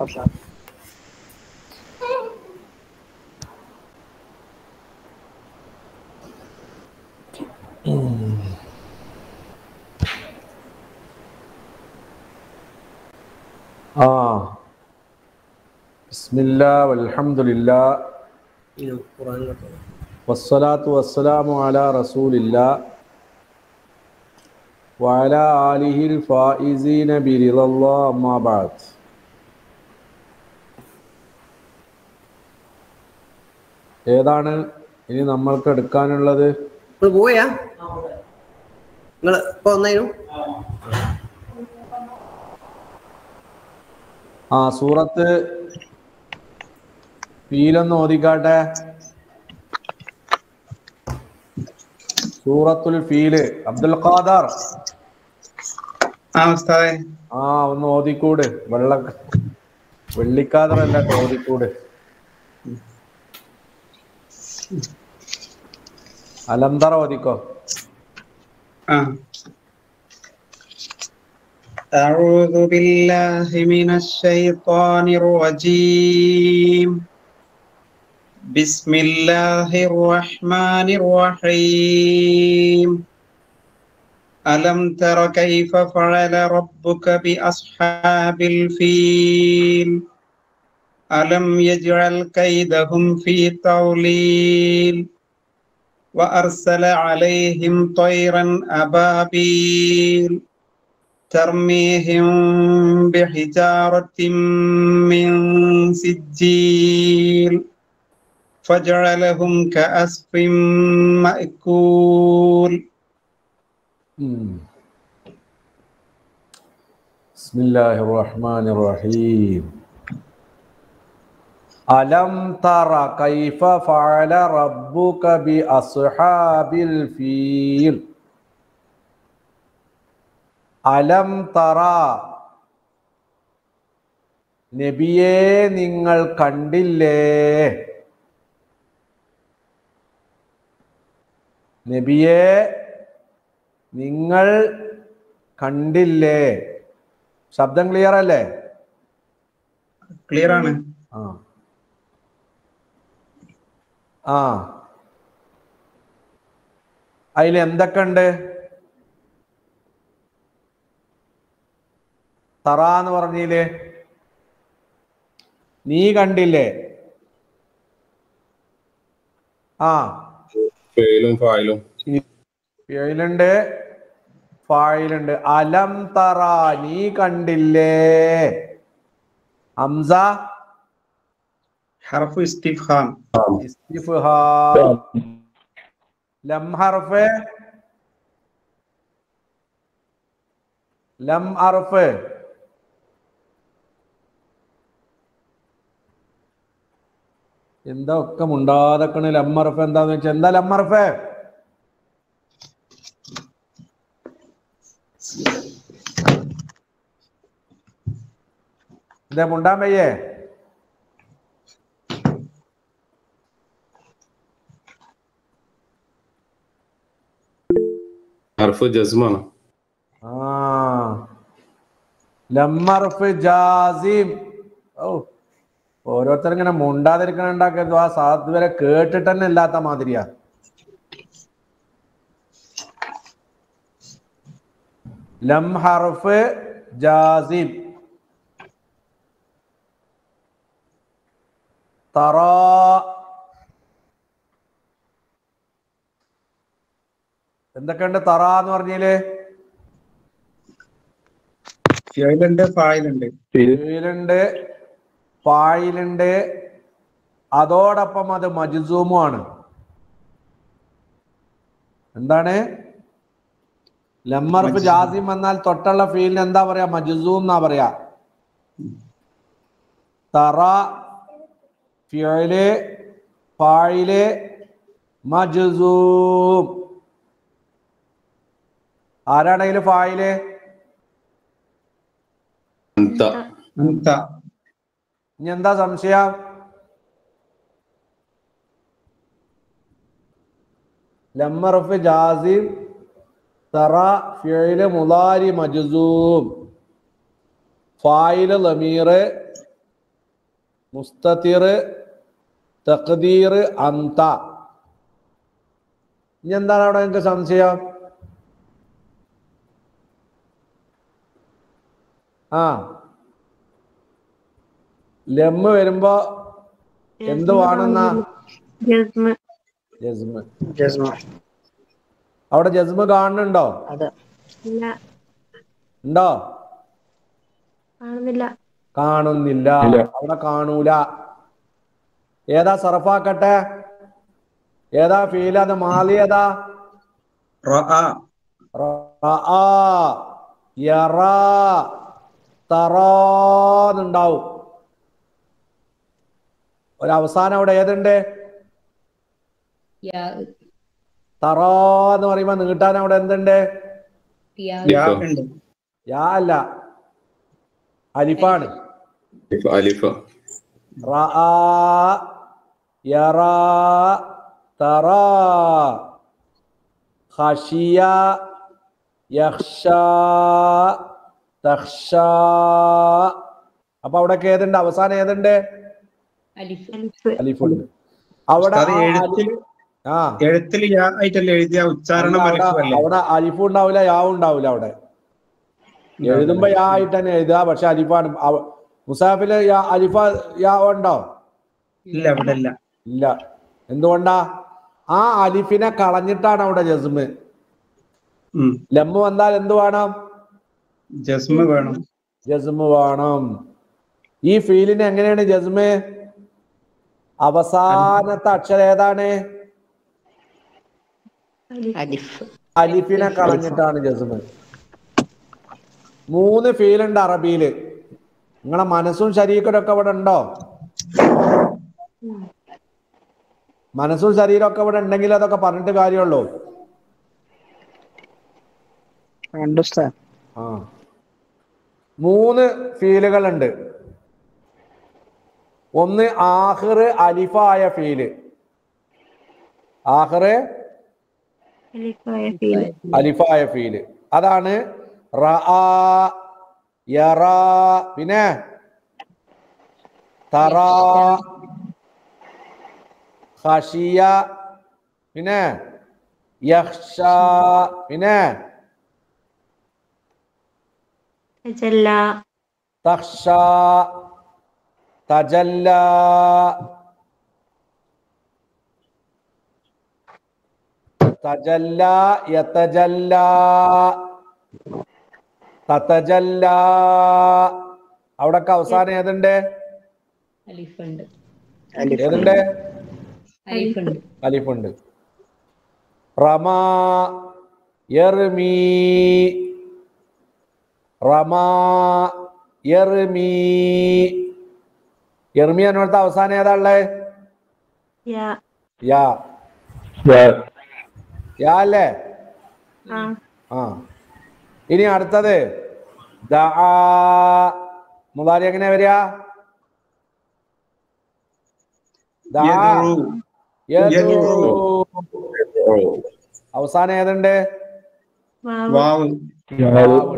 പക്ഷേ ആ ബിസ്മില്ലാ വൽഹംദുലില്ലാ ഇത് ഖുർആൻ കേട്ടോ വസ്സലാത്തു വസ്സലാമു അലാ റസൂലില്ലാ വഅലാ ആലിഹിൽ ഫായിസീന ബിറിളല്ലാ അമ്മാ ബഅദ് ഏതാണ് ഇനി നമ്മൾക്ക് എടുക്കാനുള്ളത് നിങ്ങൾ പോയാ നിങ്ങൾ ഇപ്പൊ വന്നേനു ആ സൂറത്ത് ഫീലൊന്ന് ഓദിക്കാട്ടെ സൂറത്തുൽ ഫീല് അബ്ദുൽ ഖാദർ ആ ഉസ്താദെ ആ ഒന്ന് ഓതിക്കൂട് വെള്ള വെള്ളിക്കാതറല്ല ഓതിക്കൂട് അലന്തറ ഓതിക്കോ ആ أعوذ بالله من الشيطان الرجيم بسم الله الرحمن الرحيم ألم تر كيف فعل ربك بأصحاب الفيل ألم يجعل كيدهم في تضليل وأرسل عليهم طيرا أبابيل ترميهم بحجارة من سجيل فجعلهم كأسف مأكول ഉം. ബിസ്മില്ലാഹിർ റഹ്മാനിർ റഹീം അലം തറ കൈഫ ഫഅല റബ്ബുക ബി അസ്ഹാബിൽ ഫീൽ അലം തറ നബിയെ നിങ്ങൾ കണ്ടില്ലേ നബിയെ നിങ്ങൾ കണ്ടില്ലേ ശബ്ദം ക്ലിയർ അല്ലേ ക്ലിയർ ആണ് ആ ആ അതിൽ എന്തൊക്കെ ഉണ്ട് തറ എന്ന് പറഞ്ഞില്ലേ നീ കണ്ടില്ലേ ആ ഫെയിലും ഫായിലും ഫിയലുണ്ട് ഫായിലുണ്ട് അലം തറ നീ കണ്ടില്ലേ ഹംസ حرف استفهام ഇസ്തിഫ്ഹാം ലം ഹർഫ് ലം ഹർഫ് എന്താ ഒക്കെ മുണ്ടാതക്കണ് ലം ഹർഫ് എന്താന്ന് വെച്ചാൽ എന്താ ലം ഹർഫ് എന്താ മുണ്ടാൻ വയ്യേ ഹർഫ് ജസ്മാണ് ആ ലമ്മർഫ് ജാസിം ഓ ഓരോരുത്തർ ഇങ്ങനെ മുണ്ടാതിരിക്കണുണ്ടാക്കരുത് ആ സാധു വരെ കേട്ടിട്ട് തന്നെ ഇല്ലാത്ത മാതിരിയാ ലം ഹർഫ് ജാസിം തറാ എന്തൊക്കെയുണ്ട് തറ എന്ന് പറഞ്ഞാല് ഫിയലുണ്ട് ഫായിലുണ്ട് ഫീലുണ്ട് പായിലുണ്ട് അതോടൊപ്പം അത് മജ്സൂമുമാണ് എന്താണ് ലമ്മർഫ് മജ്സൂം. ജാസിം എന്നാൽ തൊട്ടുള്ള ഫീലിന് എന്താ പറയാ മജ്സൂം എന്നാ പറയാ തറ ഫിയല് പായില് മജ്സൂം ആരാണ് അതില് ഫായില് അന്ത അന്ത ഇനി എന്താ സംശയം ലമ്മറഫ് ജാസിം തറ ഫിയല് മുലാരി മജ്സൂം ഫായില് ലമീർ മുസ്തതിർ തഖ്ദീർ അന്ത ഇനി എന്താണ് അവിടെ നിങ്ങൾക്ക് സംശയം ആ ലമ്മ് വരുമ്പോ എന്ത് വേണമെന്നാ ജസ്മ് ജസ്മ് ജസ്മ അവിടെ ജസ്മ് കാണുന്നുണ്ടോ അതെ ഇല്ല ഉണ്ടോ കാണുന്നില്ല കാണുന്നില്ല അവിടെ കാണൂല ഏതാ സർഫാക്കട്ടെ ഏതാ ഫീൽ അത് മാലി ഏതാ റഅ റആ, യറാ, തറാന്നുണ്ടാവും ഒരവസാനം അവിടെ ഏതുണ്ട് യാ തറാ എന്ന് പറയുമ്പോ നീട്ടാൻ അവിടെ എന്തുണ്ട് യാ യാ ഉണ്ട് യാ അല്ല അലിഫാണ് അലിഫ റആ, യറാ, തറാ, ഖശിയ, യഖ്ശാ, തഖ്ശാ. അപ്പൊ അവിടെ ഏതുണ്ട് അവസാനം ഏതുണ്ട് അലിഫ് അലിഫ് അലിഫുണ്ട് അവിടെ ഉസ്താദ് ആ എഴുത്തിൽ അലി- ആ എഴുത്തിൽ യാ ആയിട്ടല്ലേ എഴുതിയ ഉച്ചാരണം അവിടെ അലിഫല്ലേ അവിടെ അലിഫും ഉണ്ടാവില്ല യാവും ഉണ്ടാവില്ല അവിടെ എഴുതുമ്പോ യാ ആയിട്ട് തന്നെ എഴുതുക പക്ഷെ അലിഫാണ് അവ- മുസാഫില് യാ അലിഫ യാ ഉണ്ടോ ഇല്ല ഇവിടെ ഇല്ല ഇല്ല എന്തുകൊണ്ടാ ആ അലിഫിനെ കളഞ്ഞിട്ടാണ് അവിടെ ജസ്മ് ഉം ലമ്മ് വന്നാൽ എന്ത് വേണം ജസ്മ വേണം ജസ്മ് വേണം ഈ ഫീലിന് എങ്ങനെയാണ് ജസ്മ് അവസാനത്തെ അക്ഷരം ഏതാണ് അലിഫ് അലിഫിനെ കളഞ്ഞിട്ടാണ് ജസ്മ് മൂന്ന് ഫീലുണ്ട് അറബിയില് നിങ്ങളെ മനസ്സും ശരീരമൊക്കെ ഇവിടെ ഉണ്ടോ മനസ്സും ശരീരമൊക്കെ ഇവിടെ ഉണ്ടെങ്കിൽ അതൊക്കെ പറഞ്ഞിട്ട് കാര്യമുള്ളൂ ആ മൂന്ന് ഫീലുകൾ ഉണ്ട് ഒന്ന് ആഹിർ അലിഫായ ഫീല് ആഹിറ് അലിഫായ ഫീല് അലിഫായ ഫീല് അതാണ് റആ യറാ പിന്നെ തറാ ഖശിയ പിന്നെ യഖ്ഷ പിന്നെ തജല്ല തഖ്ഷ തജല്ല തജല്ല യതജല്ല തതജല്ല അവിടൊക്കെ അവസാനം ഏതുണ്ട് അലിഫുണ്ട് ഏതുണ്ട് അലിഫുണ്ട് അലിഫുണ്ട് റമാ യർമീ റമാ യർമീ യർമി എന്നോടത്തെ അവസാനം ഏതാ ഉള്ളത് യാ യാ യാ അല്ലേ ആ ആ ഇനി അടുത്തത് ദആ മുതാരി എങ്ങനെ വരിക ദആ യദ്ഉ. യദ്ഉ. അവസാനം ഏതുണ്ട് വാവ് വാവ് വാവ്.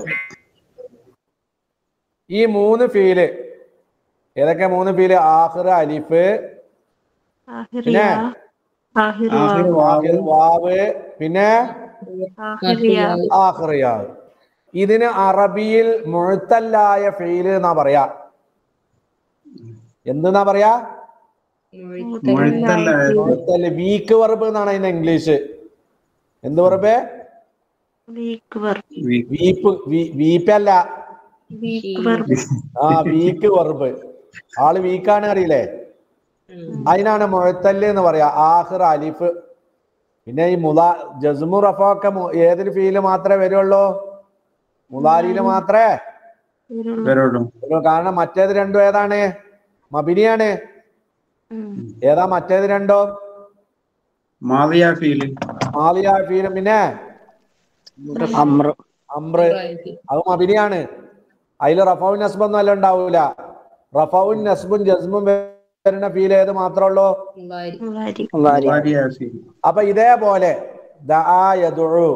ഈ മൂന്ന് ഫീല് ഏതൊക്കെ മൂന്ന് ഫീല് ആഹിർ അലിഫ് ആഹിർ പിന്നെ? യാ ആഹിർ ആഹിർ വാവ് വാവ് ആഹിർ വാവ് പിന്നെ ആഹിർ യാ ആഹിർ യാ ഇതിന് അറബിയിൽ മുഴുത്തല്ലായ ഫീല് എന്നാ പറയാ എന്തെന്നാ പറയാ മുഴുത്തല്ല മുഴുത്തല്ല വീക്ക് വെർബ് എന്നാണ് അതിന്റെ ഇംഗ്ലീഷ് എന്ത് വെർബ് വീക്ക് വെർബ് വി- വീപ്പ് വീ- വീപ്പല്ല വീക്ക് വെർബ് ആ വീക്ക് വെർബ് ആള് വീക്കാണ് അറിയില്ലേ അതിനാണ് മുഴത്തല്ല് എന്ന് പറയാ ആഹിർ അലിഫ് പിന്നെ ഈ മുലാ ജസ്മു റഫൊക്കെ ഏതൊരു ഫീല് മാത്രമേ വരുള്ളൂ മുലാരിയില് മാത്രമേ വരുള്ളൂ വരുള്ളൂ വരുള്ളൂ. കാരണം മറ്റേത് രണ്ടും ഏതാണ് മബിനിയാണ് ഉം. ഏതാ മറ്റേത് രണ്ടോ മാവിയ ഫീല് ആലിയ ഫീലും പിന്നെ അമ്ര അമ്ര അത് മബിനിയാണ് അതിൽ റഫൌൻ നസ്ബൊന്നും അല്ല ഉണ്ടാവൂല റഫൌൻ നസ്ബും ജസ്മും വരുന്ന ഫീൽ ഏത് മാത്രമേ ഉള്ളൂ മുളാരി മുളാരി മാവിയ ഫീല് അപ്പൊ ഇതേപോലെ ദആ യദ്ഉ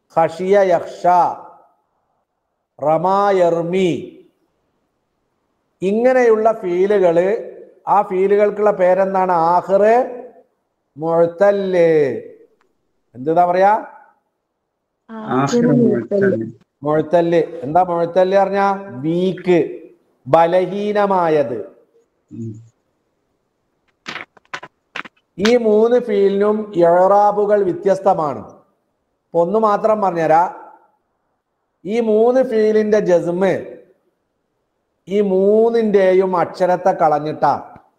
ഖശിയ യഖ്ഷ റമാ യർമി ഇങ്ങനെയുള്ള ഫീലുകള് ആ ഫീലുകൾക്കുള്ള പേരെന്താണ് ആഹിറ് മുഴത്തല് എന്താ പറയാ ആഖിർ മുഅത്തല്. മുഴത്തല് എന്താ മുഴത്തല് പറഞ്ഞ വീക്ക് ബലഹീനമായത് ഉം. ഈ മൂന്ന് ഫീലിനും ഇഴറാബുകൾ വ്യത്യസ്തമാണ് ഇപ്പൊ ഒന്ന് മാത്രം പറഞ്ഞുതരാ ഈ മൂന്ന് ഫീലിന്റെ ജസ്മ് ഈ മൂന്നിന്റെയും അക്ഷരത്തെ കളഞ്ഞിട്ടാ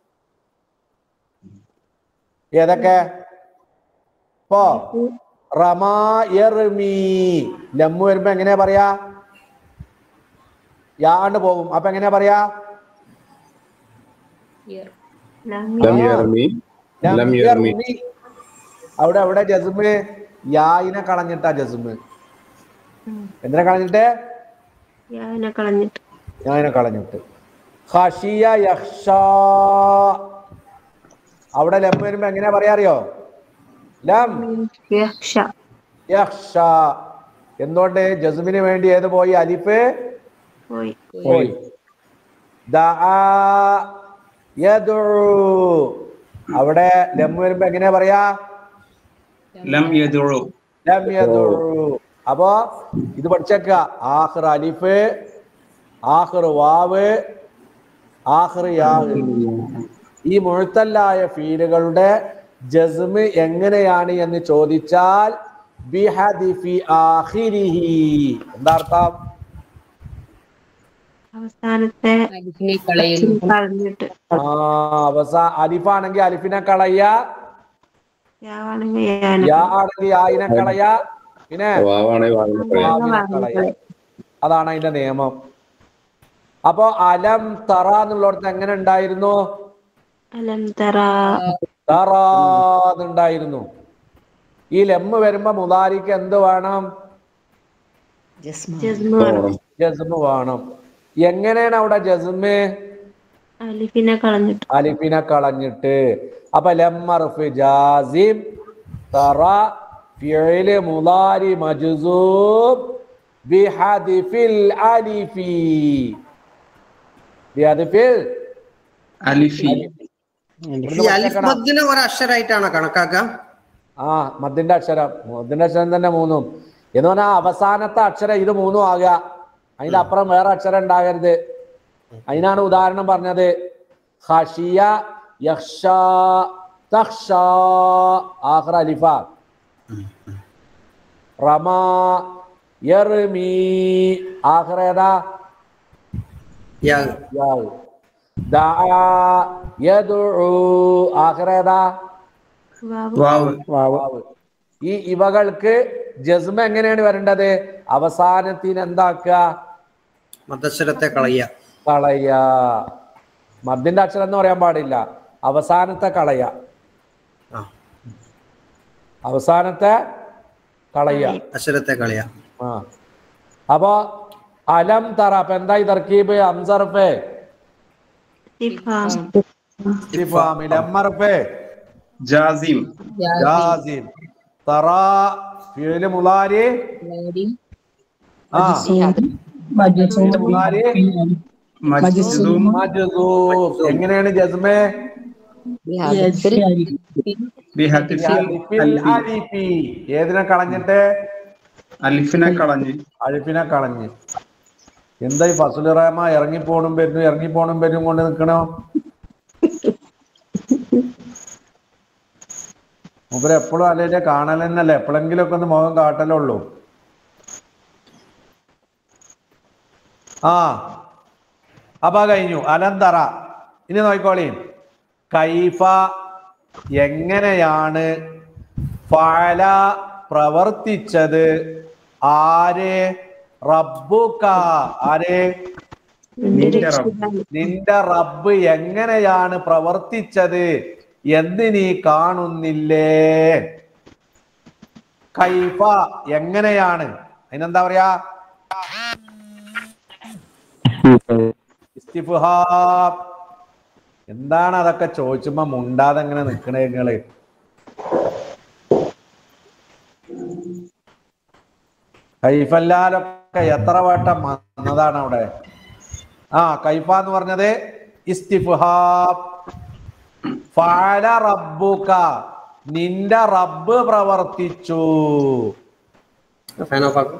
ഏതൊക്കെ ഇപ്പോ റമാ എർമീ ലമ്മു വരുമ്പോ എങ്ങനെയാ പറയാ യാണ്ട് പോകും അപ്പൊ എങ്ങനെയാ പറയാ ഇയർ ലം യർമി ലം യർമി യർമി. അവിടെ അവിടെ ജസ്മ് യായിനെ കളഞ്ഞിട്ടാ ജസ്മ് എന്തിനെ കളഞ്ഞിട്ട് ഞാനെ കളഞ്ഞിട്ട് ഞാനെ കളഞ്ഞിട്ട് ഖഷിയ യഖ്ഷ അവിടെ ലം വരുമ്പോ എങ്ങനെയാ പറയാ അറിയോ ലം യക്ഷ യഖ്ഷ എന്തുകൊണ്ട് ജസ്മിന് വേണ്ടി ഏത് പോയി അലിഫ് പോയി പോയി ദആ യദ്ഉ അവിടെ ലം വരുമ്പോ എങ്ങനെയാ പറയാ ലം യദുഉ ലം യദ്ഉ അപ്പോ ഇത് പഠിച്ചേക്ക ആഖിർ അലിഫ് ആഖിർ വാവ് ആഖിർ യാ ഈ മുഴുത്തല്ലായ ഫീലുകളുടെ ജസ്മ് എങ്ങനെയാണ് എന്ന് ചോദിച്ചാൽ ബിഹദിഫി ആഖിരിഹി എന്താ അർത്ഥം അവസാനത്തെ അലിഫിനെ കളയുന്നു കളഞ്ഞിട്ട് ആ അവസാ അലിഫാണെങ്കിൽ അലിഫിനെ കളയ യാവാണെങ്കിൽ യാനെ യാ ആണെങ്കിൽ യായിനെ കളയ പിന്നെ വാവാണെ വാവിനെ കളയാം വാവിനെ കളയ അതാണ് അതിന്റെ നിയമം അപ്പോ അലം തറ എന്നുള്ളിടത്ത് എങ്ങനെ ഉണ്ടായിരുന്നു അലം തറ തറാന്നുണ്ടായിരുന്നു ഈ ലെമ്മ് വരുമ്പോ മുതാരിക്ക് എന്ത് വേണം ജസ്മ ജസ്മ വേണം. ജസ്മ് വേണം എങ്ങനെയാണ് അവിടെ ജസ്മ് അലിഫിനെ കളഞ്ഞിട്ട് അലിഫിനെ കളഞ്ഞിട്ട് അപ്പൊ ലമ്മർഫ് ജാസിം തറ ഫിഅല് മുലാരി മജ്സൂബ് ബിഹദിഫിൽ അലിഫി ബിഹദിഫിൽ അലിഫി ഈ അലിഫ് മദ്ദിനെ ഒരു അക്ഷരായിട്ടാണോ കണക്കാക്കുക ആ മദ്ദിന്റെ അക്ഷരം മദ്ദിന്റെ അക്ഷരം തന്നെ മൂന്നും എന്ന് പറഞ്ഞാൽ അവസാനത്തെ അക്ഷരം ഇത് മൂന്നും ആകുക അതിന്റെ അപ്പുറം വേറെ അക്ഷരം ഉണ്ടാകരുത് അതിനാണ് ഉദാഹരണം പറഞ്ഞത് ഖഷിയ യഖ്ഷ തഖ്ഷ ആഖിർ അലിഫ റമ യർമി ആഖിർ ഏതാ യാ യാവ് ദഅ യദ്ഉ ആഖിർ ഏതാ വാവ് വാവ് വാവ്. ഈ ഇവകൾക്ക് ജസ്മ എങ്ങനെയാണ് വരേണ്ടത് അവസാനത്തിന് എന്താക്കുക മദ്ദക്ഷരത്തെ കളയ കളയ മദ്ദിന്റെ അക്ഷരം എന്ന് പറയാൻ പാടില്ല അവസാനത്തെ കളയ ആ അവസാനത്തെ കളയ അക്ഷരത്തെ കളയ ആ അപ്പൊ അലം തറ അപ്പൊ എന്തായി തർക്കീബ് അംസർഫേ ഇഫാം ഇസ്തിഫാമിൽ അമ്മർഫേ ജാസിം ജാസിം തറ ഫിഅല് മുളാരി ആ ഫിഅല് മുളാരി മജ്സൂം മജ്സൂം. എങ്ങനെയാണ് ജസ്മേ ബിഹദിഫിൽ അലിഫിൽ അലിഫി അലിഫി. ഏതിനെ കളഞ്ഞിട്ട് അലിഫിനെ കളഞ്ഞ് അലിഫിനെ കളഞ്ഞ് എന്താ ഈ ഫസുൽ റഹ്മ ഇറങ്ങിപ്പോണും വരുന്നു ഇറങ്ങിപ്പോണും വരും കൊണ്ട് നിക്കണോ മൂപ്പര് എപ്പോഴും അല്ലെ കാണൽ തന്നെയല്ലേ എപ്പോഴെങ്കിലും ഒക്കെ ഒന്ന് മുഖം കാട്ടലുള്ളൂ ആ അപ്പൊ കഴിഞ്ഞു അലന്തറ ഇനി നോക്കിക്കോളീൻ കൈഫ എങ്ങനെയാണ് ഫല പ്രവർത്തിച്ചത് ആര് റബ്ബുക ആര് നിന്റെ നിന്റെ റബ്ബ്. രക്ഷിതാവ് നിന്റെ റബ്ബ് എങ്ങനെയാണ് പ്രവർത്തിച്ചത് എന്ന് നീ കാണുന്നില്ലേ കൈഫ എങ്ങനെയാണ് അതിനെന്താ പറയാ ഇസ്തിഫ്ഹാം. എന്താണ് അതൊക്കെ ചോദിച്ചുമ്പോ മുണ്ടാതെ എങ്ങനെ നിക്കണേ നിങ്ങള് കൈഫല്ലാലൊക്കെ എത്ര വട്ടം വന്നതാണ് അവിടെ ആ കൈഫ എന്ന് പറഞ്ഞത് ഇസ്തിഫ്ഹാം ഫഅല റബ്ബുക നിന്റെ റബ്ബ് പ്രവർത്തിച്ചു ഫാൻ ഓഫ് ആക്കും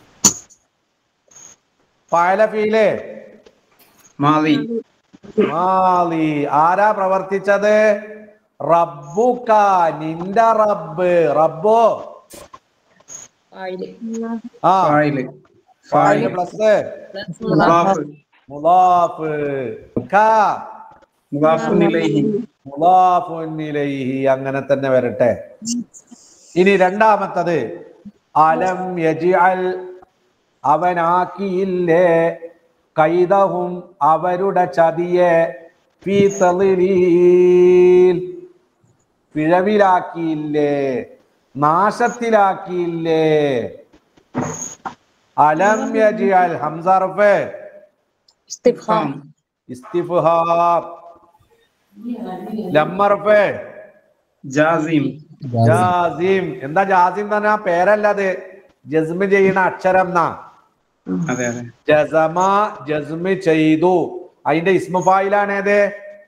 ഫഅല ഫീല് മാതി മാലി ആരാ പ്രവർത്തിച്ചത് റബ്ബുക നിന്റെ റബ്ബ് റബ്ബോ ഫായില് ആ ഫായില് ഫായില് ഫായില് പ്ലസ് മുദാഫ് മുലാഫ് ക മുദാഫുൻ ഇലൈഹി മുലാഫുൻ ഇലൈഹി അങ്ങനെ തന്നെ വരട്ടെ ഇനി രണ്ടാമത്തത് അലം യജിഅൽ അവനാക്കിയില്ലേ കൈതഹും അവരുടെ ചതിയെ ഫീ തളിലീൽ പിഴവിലാക്കിയില്ലേ നാശത്തിലാക്കിയില്ലേ അലം യജിഅൽ ഹംസർഫ് ഇസ്തിഫാം ഇസ്തിഫ്ഹാം ലമ്മർഫ് ജാസിം ജാസിം എന്താ ജാസിം തന്നെ പേരല്ലത് ജസ്മ് ചെയ്യുന്ന അക്ഷരം എന്നാ അതെ അതെ ജസമ ജസ്മ് ചെയ്തു അതിന്റെ ഇസ്മുഫായിലാണ് ഏത്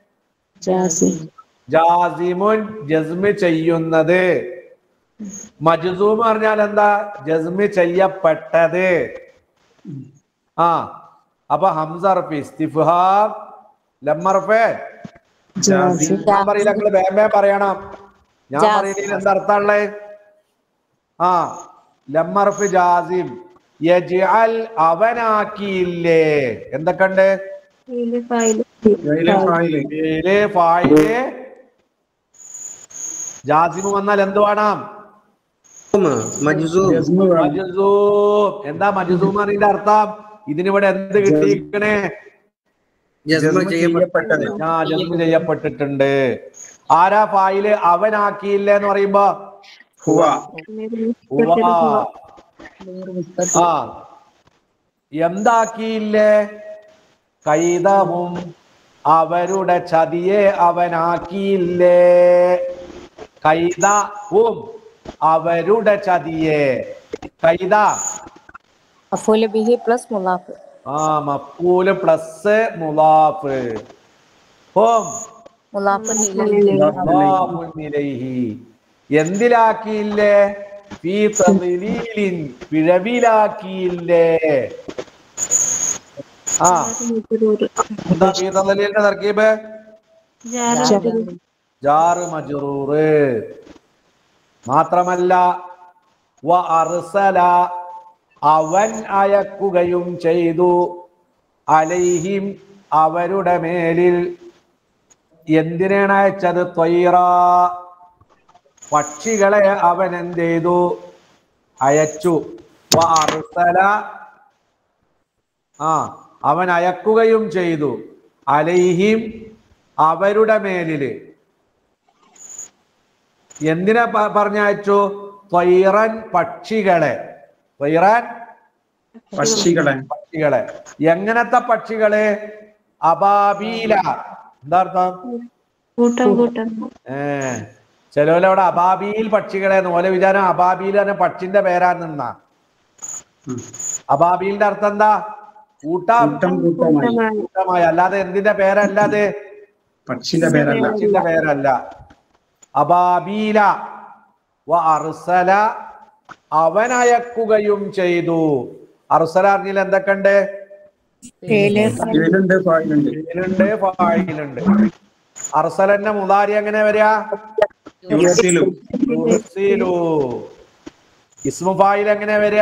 ജാസിമുൻ ജസ്മ് ചെയ്യുന്നത് മജ്സൂം പറഞ്ഞാൽ എന്താ ജസ്മ് ചെയ്യപ്പെട്ടത് ആ അപ്പൊ ഹംസർഫ് ഇസ്തിഫ്ഹാം ലമ്മർഫ് ജാസിം ഞാൻ പറയില്ല നിങ്ങള് വേഗം വേഗം പറയണം ഞാൻ പറയുന്നതിന് എന്താ അർത്ഥമുള്ളത് ആ ലമ്മർഫ് ജാസിം യജ്അൽ അവനാക്കിയില്ലേ എന്തൊക്കെയുണ്ട് ഫീല് ഫായില് ഫായില് ഫായില് ഫീല്, ഫായില് ജാസിം വന്നാൽ എന്ത് വേണം മജ്സൂം ജസ്മു വേണം. മജ്സൂം എന്താ മജ്സൂം അതിന്റെ അർത്ഥം ഇതിനിവിടെ എന്ത് കിട്ടിയിരിക്കണേ ജസ്മ ജസ്മു ചെയ്യപ്പെട്ടത് ചെയ്യപ്പെട്ടത്. ഞാൻ ജസ്മ് ചെയ്യപ്പെട്ടിട്ടുണ്ട് ആരാ ഫായില് അവനാക്കിയില്ലേ എന്ന് പറയുമ്പോ ഹുവ ഉവ്വ. ആ എന്താക്കിയില്ലേ കൈതവും അവരുടെ ചതിയെ അവനാക്കിയില്ലേ കൈതവും അവരുടെ ചതിയെ കൈത مفعول به പ്ലസ് മുലാഫ് ആ മക്കൂല് പ്ലസ് മുലാഫ് ഹും മുലാഫ് മുലാഫുൻ ഇലൈഹി. എന്തിലാക്കിയില്ലേ ഫീ തദ്ലീലിൻ പിഴവിലാക്കിയില്ലേ ആ എന്താ ഫീ തദ്ലീലിന്റെ തർക്കീബ് ജാറ് മജ്റൂറ് മാത്രമല്ല വ അർസല അവൻ അയക്കുകയും ചെയ്തു അലൈഹിം അവരുടെ മേലിൽ എന്തിനാണ് അയച്ചത് ത്വയ്റ പക്ഷികളെ അവൻ എന്ത് ചെയ്തു അയച്ചു വ അർസല ആ അവൻ അയക്കുകയും ചെയ്തു അലൈഹിം അവരുടെ മേലില് എന്തിനാ പ- പറഞ്ഞയച്ചു ത്വയ്റൻ പക്ഷികളെ ത്വയ്റൻ പക്ഷികളെ പക്ഷികളെ എങ്ങനത്തെ പക്ഷികളെ അബാബീല എന്താ അർത്ഥം കൂട്ടം കൂട്ടം ഏ ചിലവരവിടെ അബാബീൽ പക്ഷികളെ ഓലെ വിചാരം അബാബീൽ പറഞ്ഞ പക്ഷിന്റെ പേരാണെന്നാ ഉം. അബാബീലിന്റെ അർത്ഥം എന്താ കൂട്ടം കൂട്ടം കൂട്ടമായി കൂട്ടമായി കൂട്ടമായി അല്ലാതെ എന്തിന്റെ പേരല്ല അത് പക്ഷിന്റെ പേരല്ല പക്ഷിന്റെ പേരല്ല അബാബീല വ അർസല അവൻ അയക്കുകയും ചെയ്തു അർസല അറിഞ്ഞില്ല എന്തൊക്കെയുണ്ട് ഇതിലുണ്ട് ഫായിലുണ്ട് ഇതിലുണ്ട് ഫായിലുണ്ട് അർസലന്റെ മുതാരി എങ്ങനെ വരിക യുർസിലു യുർസിലു. ഇസ്മു ഫായിൽ എങ്ങനെ വരിക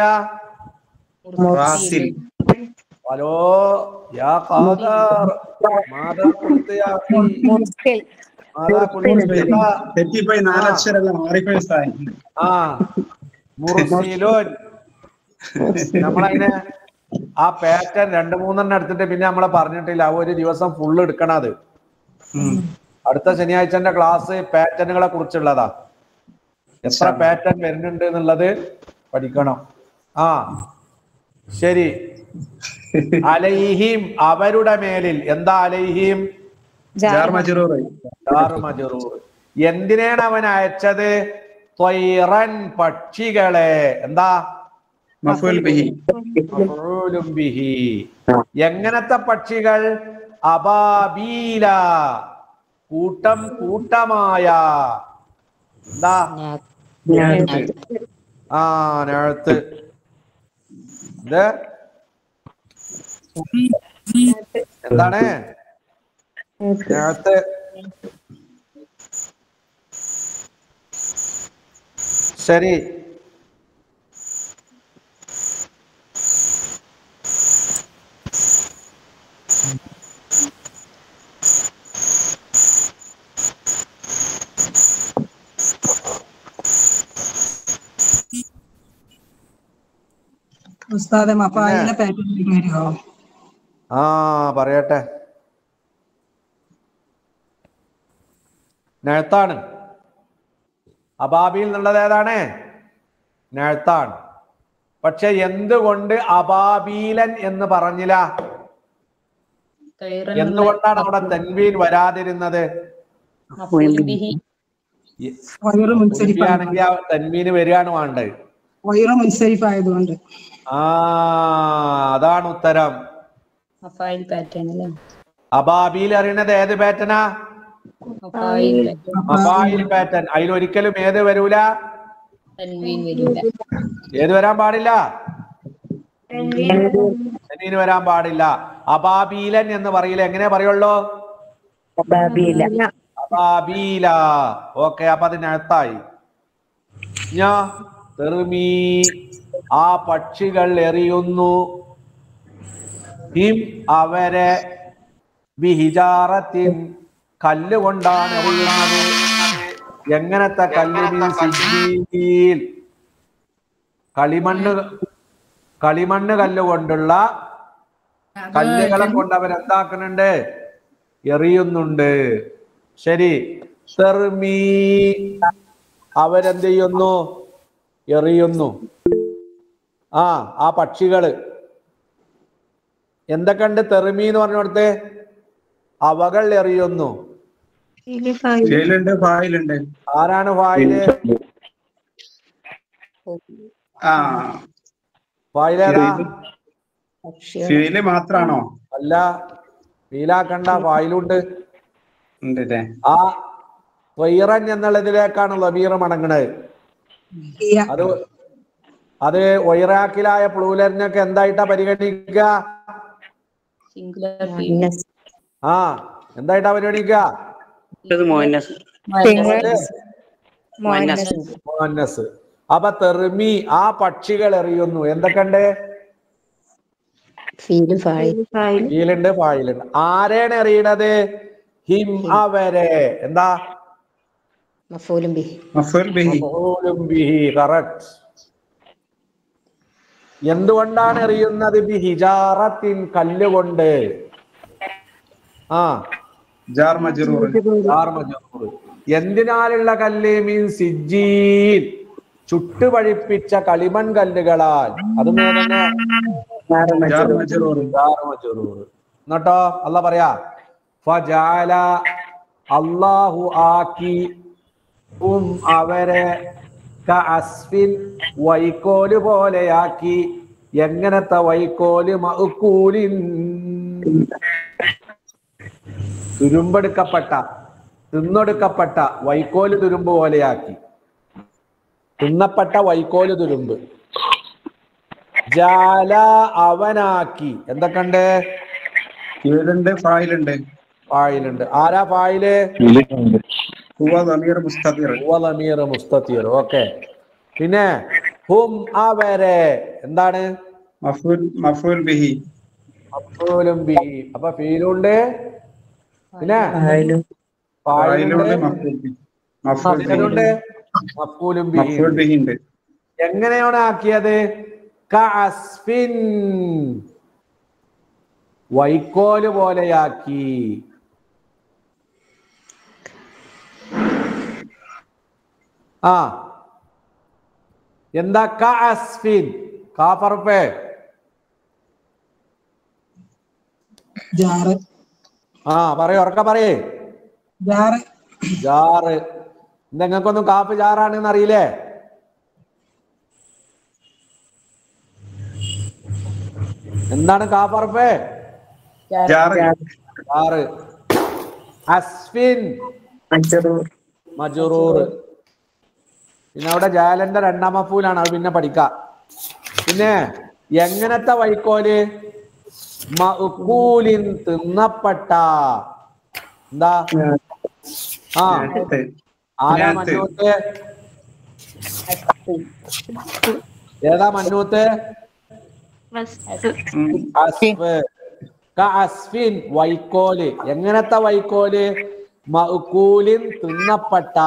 റാസിൽ ഹലോ യാ ഖാദർ മാതാ ഖുൽത യാ അഖി? മുർസിൽ മാതാ ഖുൽത തെറ്റിപ്പോയി നാലക്ഷരല്ല മാറിപ്പോയി സ്ഥായി ആ മുർസിലുൻ നമ്മളതിനെ ആ പാറ്റേൺ രണ്ട് മൂന്നെണ്ണം എടുത്തിട്ട് പിന്നെ നമ്മളെ പറഞ്ഞിട്ടില്ല ആ ഒരു ദിവസം ഫുള്ള് എടുക്കണം അത് അടുത്ത ശനിയാഴ്ചന്റെ ക്ലാസ് പാറ്റേണുകളെ കുറിച്ചുള്ളതാ എത്ര പാറ്റേൺ വരുന്നുണ്ട് എന്നുള്ളത് പഠിക്കണം ആ ശരി അലൈഹിം അവരുടെ മേലിൽ എന്താ അലൈഹിം ജാർ മജറൂർ ദാറു മജറൂർ എന്തിനാണ് അവൻ അയച്ചത് ത്വയ്റൻ പക്ഷികളെ എന്താ മഫൂൽ ബിഹി മഫ്ഊലുൻ ബിഹി. എങ്ങനത്തെ പക്ഷികൾ അബാബീല കൂട്ടം കൂട്ടമായ എന്താ ആ നേഴത്ത് ഇത് എന്താണ് നേഴത്ത് ശരി ഉസ്താദെ മപ്പായിലെ പാറ്റേൺ വരുമോ ആ പറയട്ടെ നേഴ്ത്താണ് അബാബിയിൽ നിന്നുള്ളത് ഏതാണ് നേഴ്ത്താണ് പക്ഷെ എന്തുകൊണ്ട് അബാബീലൻ എന്ന് പറഞ്ഞില്ല ഖൈറൻ എന്തുകൊണ്ടാണ് അവിടെ തൻവീൻ വരാതിരുന്നത് മഫൂൽ ബിഹി വയറ് മുൻസരിഫ് ആണെങ്കിൽ ആ തൻവീന് വരികയാണ് വേണ്ടത് വയറ് മുൻസരിഫ് ആയതുകൊണ്ട് ആ അതാണ് ഉത്തരം മഫായിൽ പാറ്റേൺ അല്ലേ അബാബിയിൽ അറിയണത് ഏത് പാറ്റനാ മഫായിൽ പാറ്റേൺ മഫായിൽ പാറ്റൻ അതിലൊരിക്കലും ഏത് വരൂല തൻവീൻ വരില്ല ഏത് വരാൻ പാടില്ല തൻവീന് വരാൻ പാടില്ല അബാബീലൻ എന്ന് പറയില്ല എങ്ങനെ പറയുള്ളൂ അബാബീല ഓക്കെ അപ്പൊ അതിനകത്തായി ഞാ തെറുമീ ആ പക്ഷികൾ എറിയുന്നു ഹിം അവരെ വിഹിജാറത്തിൻ കല്ലുകൊണ്ടാണ് എറിയുന്നത് എങ്ങനത്തെ കല്ല് സിജീൽ കളിമണ്ണ് കളിമണ്ണ് കല്ലുകൊണ്ടുള്ള കല്ലുകളെ കൊണ്ട് അവരെന്താക്കുന്നുണ്ട് എറിയുന്നുണ്ട് ശരി തെർമീ അവരെന്ത് ചെയ്യുന്നു എറിയുന്നു ആ ആ പക്ഷികള് എന്തൊക്കെയുണ്ട് തെർമീ എന്ന് പറഞ്ഞോടത്തെ അവകൾ എറിയുന്നു ഫീലുണ്ട് ഫായിലുണ്ട് ആരാണ് ഫായില് ആ ഫായിലേതാ ഫീല് മാത്രാണോ അല്ല ഫീലാക്കണ്ട ഫായിലുണ്ട് ഉണ്ട് അല്ലേ ആ വൈറൻ എന്നുള്ളതിലേക്കാണ് ലബീർ മടങ്ങണത് അത് അത് ഒയിറാക്കിലായ പ്ലൂലറിനൊക്കെ എന്തായിട്ടാ പരിഗണിക്കുക സിംഗുലർ ആ എന്തായിട്ടാ പരിഗണിക്കുക മോഹന്നസ് അപ്പൊ തെർമി ആ പക്ഷികൾ എറിയുന്നു എന്തൊക്കെയുണ്ട് ഫീല് ഫായിൽ ഫീലുണ്ട് ഫായിലുണ്ട് ആരെയാണ് എറിയണത് ഹിം അവരെ എന്താ മഫൂലും ബിഹി മഫൂൽ ബിഹി മഫൂലും ബിഹി കറക്റ്റ് എന്തുകൊണ്ടാണ് എറിയുന്നത് ബി ഹിജാറത്തിൻ കല്ലുകൊണ്ട് ആ ജാർ മജ്റൂർ ജാർ മജ്റൂർ. എന്തിനാലുള്ള കല്ല് മീൻ സിജീൽ ചുട്ടുപഴിപ്പിച്ച കളിമൺ കല്ലുകളാൽ അത് തന്നെ ജാർ മജ്റൂർ ജാർ മജ്റൂർ. എന്നിട്ടോ അല്ല പറയാ ഫജാല അള്ളാഹു ആക്കി ഉം അവരെ കഅസ്ഫിൻ വൈക്കോല് പോലെയാക്കി എങ്ങനത്തെ വൈക്കോല് മഅ്കൂലിൻ തുരുമ്പെടുക്കപ്പെട്ട തിന്നൊടുക്കപ്പെട്ട വൈക്കോല് തുരുമ്പ് പോലെയാക്കി തിന്നപ്പെട്ട വൈക്കോല് തുരുമ്പ് ജാല അവനാക്കി എന്തൊക്കെയുണ്ട് ഫീലുണ്ട് ഫായിലുണ്ട് ഫായിലുണ്ട് ആരാ ഫായില് ഹുവ ദമീർ മുസ്തഫിർ വലമീർ മുസ്തീർ ഓക്കെ പിന്നെ ഹും അവരെ എന്താണ് മഫൂൽ മഫൂൽ ബിഹി മഫ്ഊലും ബിഹി അപ്പൊ ഫീലുണ്ട് പിന്നെ ഫായിലുണ്ട് ഫായിലുണ്ട് മഫൂൽ ബിഹി മഫൂൽ ബിഹി മഫ്ഊലുണ്ട് മഫ്ഊലും ബിഹി മഫൂൽ ബിഹി ഉണ്ട് എങ്ങനെയാണ് ആക്കിയത് കഅസ്ഫിൻ വൈക്കോല് പോലെയാക്കി ആ എന്താ കഅസ്ഫിൻ കാഫർപ്പേ ജാറ് ആ പറയൂ ഉറക്ക പറയേ ജാറ് ജാറ് നിങ്ങൾക്കൊന്നും കാപ്പ് ജാറാണെന്ന് അറിയില്ലേ എന്താണ് കാപ്പറപ്പേ ജാറ് ആറ് അസ്ഫിൻ മജറൂർ പിന്നെ അവിടെ ജാലന്റെ രണ്ടാം മഫൂലാണ് അത് പിന്നെ പഠിക്കാം പിന്നെ എങ്ങനത്തെ വൈക്കോല് മഅ്കൂലിൻ തിന്നപ്പെട്ട എന്താ ആ നേരത്തെ ആരാ നേരത്തെ. മന്നൂത്ത് ഏതാ മന്നൂത്ത് വസ്തു ഉം. അസ്ഫ് ക അസ്ഫിൻ വൈക്കോല് എങ്ങനത്തെ വൈക്കോല് മഅ്കൂലിൻ തിന്നപ്പെട്ട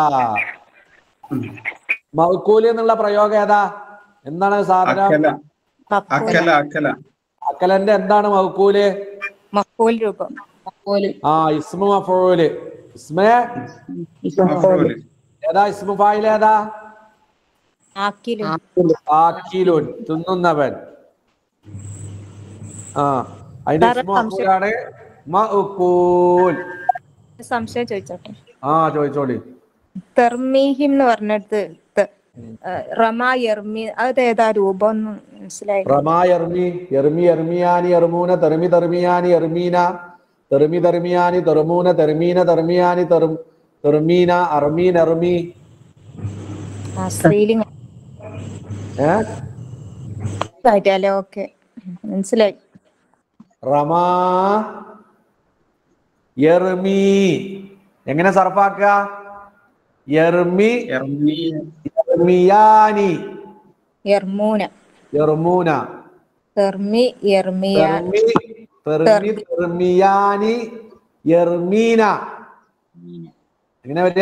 മഅ്കൂല് എന്നുള്ള പ്രയോഗം ഏതാ എന്താണ് സാധനം അക്കല മഫൂൽ അക്കല അക്കല അക്കലന്റെ എന്താണ് മഅ്കൂല് മഫൂൽ രൂപം പോലും ആ ഇസ്മു മഫൂല് ഇസ്മേ മഫൂല് ഏതാ ഇസ്മു ഫായിൽ ഏതാ ആക്കിലും ആക്കിലുൻ തിന്നുന്നവൻ ആ അതിന്റെ വേറെ ഇസ്മു സംശയം? മഫൂലാണ് മഅ്കൂൽ സംശയം ചോദിച്ചോട്ടെ ആ ചോദിച്ചോളി തെർമീഹിം എന്ന് പറഞ്ഞിട്ട് ത- ആ, റമ എർമി അത് ഏതാ രൂപം ഒന്നും മനസ്സിലായില്ല റമാ എർമി എർമി എർമിയാനി എർമൂന തെർമി തെർമിയാനി എർമീന തെർമി തെർമിയാനി തെർമൂന തെർമീന തെർമിയാനി തെർ തെർമീന അർമീൻ എർമി ആ സ്ത്രീലിംഗ ഏ ആയിട്ടല്ലേ ഓക്കെ മനസ്സിലായി റമാ എർമി എങ്ങനെ സർഫാക്കുക എർമി എർമി എർമിയാനി എർമൂന എർമൂന തെർമി എർമിയ തെർമി തെർമി തെർമിയാനി എർമീന എങ്ങനെ വരിക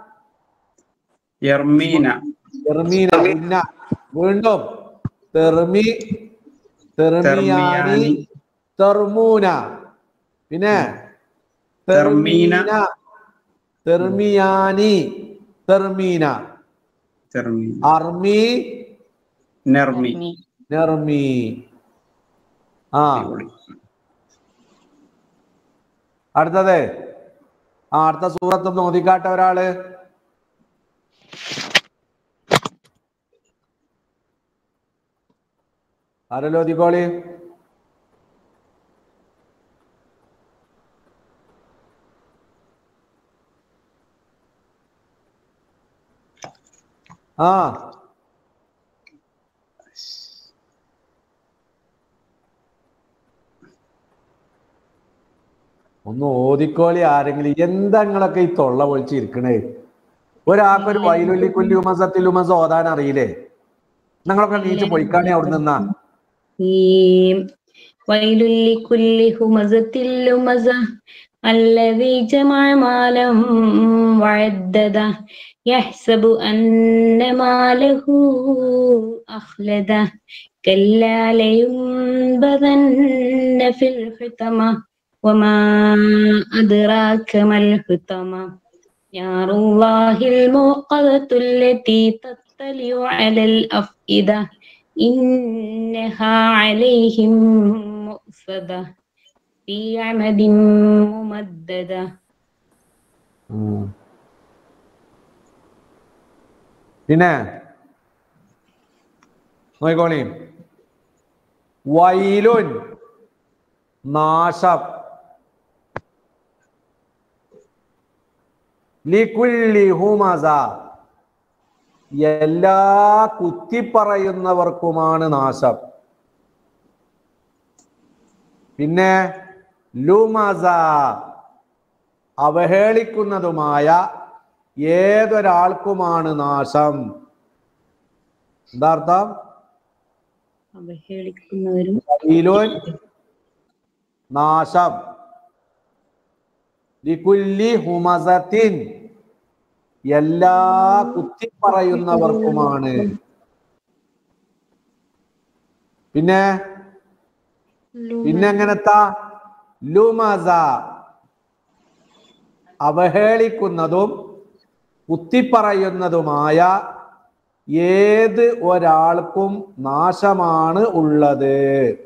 എർമീന തെർമീന പിന്നെ വീണ്ടും തെർമി തെർമിയാനി തെർമിയാനി. തെർമൂന പിന്നെ തെർമീന. തെർമിയാനി തെർമീന തെർമീന അർമി നെർമി നെർമി ആ അടിപൊളി. അടുത്തത് ആ അടുത്ത സൂറത്ത് ഒന്ന് ഓതിക്കാട്ടെ ഒരാള് ആരല്ലോ ഓതിക്കോളി ആ ഒന്ന് ഓതിക്കോളി ആരെങ്കിലും എന്താ നിങ്ങളൊക്കെ ഈ തൊള്ള പൊളിച്ചിരിക്കണേ ഒരാൾക്കൊരു വൈലുല്ലി കുല്ലി ഉമസത്തിൽ ഉമസ ഓതാൻ അറിയില്ലേ നിങ്ങളൊക്കെ നീച്ച് പൊയ്ക്കാണേ അവിടെ നിന്നാ الرجيم ويل لكل همزة لمزة الذي جمع مالا وعدده يحسب أن ماله أخلده كلا لينبذن في الحطمة وما أدراك ما الحطمة نار الله الموقدة التي تطلع على الأفئدة إنها عليهم مؤصدة في عمد ممددة ഉം. പിന്നെ നോക്കിക്കോളി വൈലുൻ നാശം ലിക്കുല്ലി ഹുമസ എല്ലാ കുത്തിപ്പറയുന്നവർക്കുമാണ് നാശം പിന്നെ ലുമസ അവഹേളിക്കുന്നതുമായ ഏതൊരാൾക്കുമാണ് നാശം എന്താ അർത്ഥം അവഹേളിക്കുന്നവരും വൈലുൻ നാശം ലിക്കുല്ലി ഹുമസത്തിൻ എല്ലാ കുത്തിപ്പറയുന്നവർക്കുമാണ് പിന്നെ പിന്നെ എങ്ങനത്താ ലുമസ അവഹേളിക്കുന്നതും കുത്തിപ്പറയുന്നതുമായ ഏത് ഒരാൾക്കും നാശമാണ് ഉള്ളത്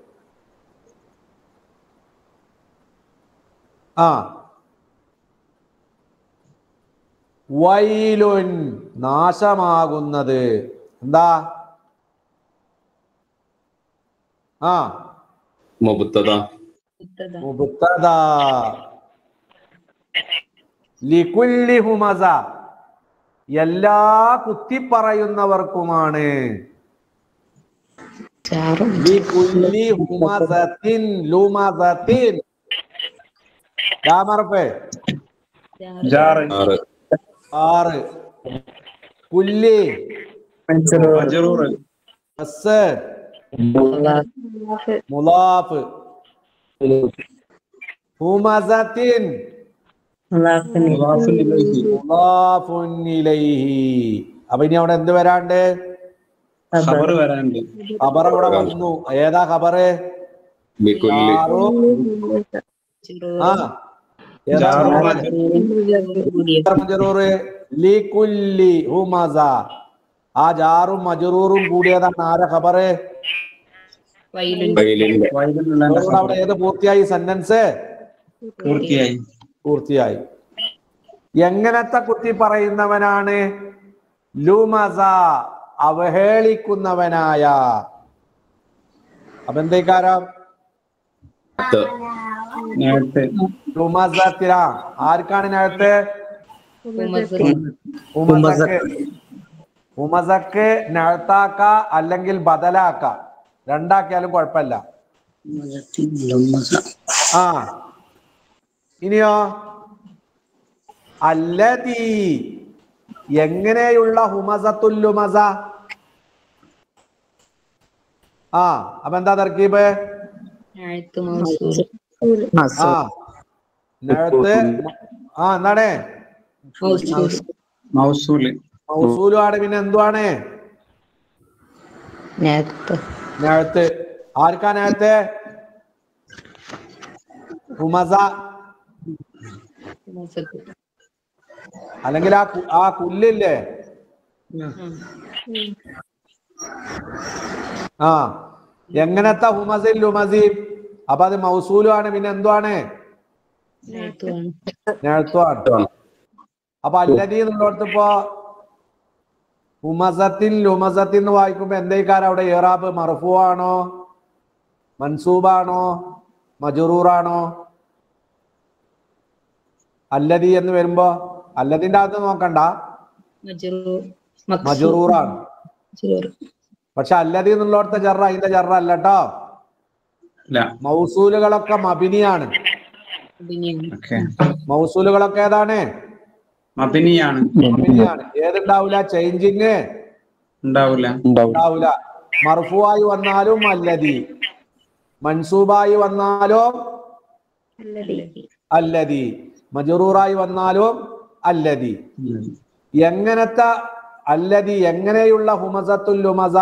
ആ വൈലുൻ നാശമാകുന്നത് എന്താ ആ മുബത്തദ മുബ്തദ ലികുല്ലി ഹുമസ എല്ലാ കുത്തിപ്പറയുന്നവർക്കുമാണ് ലികുല്ലി ഹുമസത്തിൻ ലുമസത്തിൻ രാമർപ്പേ ജാറ് ആറ് ആറ് പുല്ലി മജറൂർ ബസ് മുലാഫ് ഹുമസത്തിൻ മുലാഫുൻ ഇലൈഹി മുലാഫുൻ ഇലൈഹി അപ്പൊ ഇനി അവിടെ എന്ത് വരാണ്ട് ഖബർ വരാണ്ട് ഖബർ അവിടെ വന്നു ഏതാ ഖബറ് ബികുല്ലി ജാറും ആ ഏതാ ജാറും ഖബറ്? മജറൂറും മജറൂറ് ലികുല്ലി ഹുമസ ആ ജാറും മജറൂറും കൂടിയതാണ് ആരെ ഖബറ് വൈലിന്റെ വൈദ്യുതിയുള്ള അതുകൊണ്ട് അവിടെ ഏത് പൂർത്തിയായി സെന്റൻസ് പൂർത്തിയായി പൂർത്തിയായി എങ്ങനത്തെ കുത്തി പറയുന്നവനാണ് ലുമസ അവഹേളിക്കുന്നവനായ അപ്പൊ എന്തേക്കാരം ത നേരത്തെ ലുമസത്തില ആർക്കാണ് നേരത്തെ ഉമസക്ക് ഉമസക്ക് നഴത്താക്ക അല്ലെങ്കിൽ ബദലാക്ക രണ്ടാക്കിയാലും കുഴപ്പമില്ല ആ ഇനിയോ അല്ലതീ എങ്ങനെയുള്ള ഹുമസത്തുല്ലുമസ ആ അപ്പൊ എന്താ തർക്കീബ് ആ നഴത്ത് ആ എന്താണ് മൗസൂല് മൗസൂലുമാണ് പിന്നെ എന്തുവാണ് നേരത്തെ നേരത്ത് ആർക്കാ നേരത്തെ ഹുമസ അല്ലെങ്കിൽ ആ കു- ആ കുല്ലില്ലേ ആ എങ്ങനത്തെ ഹുമസിൽ ലുമസി അപ്പൊ അത് മൗസൂലുമാണ് പിന്നെ എന്തുവാണ് നേഴ്ത്തുവാണ് അപ്പൊ അല്ലതി എന്നുള്ളടത്തിപ്പോ ഹുമസത്തിൽ ലുമസത്തിൽ എന്ന് വായിക്കുമ്പോ എന്തേക്കാരം അവിടെ ഏറാബ് മർഫു ആണോ മൻസൂബാണോ മജറൂറാണോ അല്ലതി എന്ന് വരുമ്പോ അല്ലതിന്റെ അകത്ത് നോക്കണ്ട മജറൂറാണ് പക്ഷെ അല്ലതി എന്നുള്ളടത്തെ ജറ അതിന്റെ ജറ അല്ല കേട്ടോ ഇല്ല മൗസൂലുകളൊക്കെ മബിനിയാണ് ഓക്കെ മൗസൂലുകളൊക്കെ ഏതാണ് മബിനിയാണ് മബിനിയാണ് ഏതുണ്ടാവൂല ചേഞ്ചിങ് ഉണ്ടാവില്ല ഉണ്ടാവൂല മർഫുവായി വന്നാലും അല്ലതി മൻസൂബായി വന്നാലും അല്ലതി മജറൂറായി വന്നാലും അല്ലതി എങ്ങനത്തെ അല്ലതി എങ്ങനെയുള്ള ഹുമസത്തുൽ ലുമസ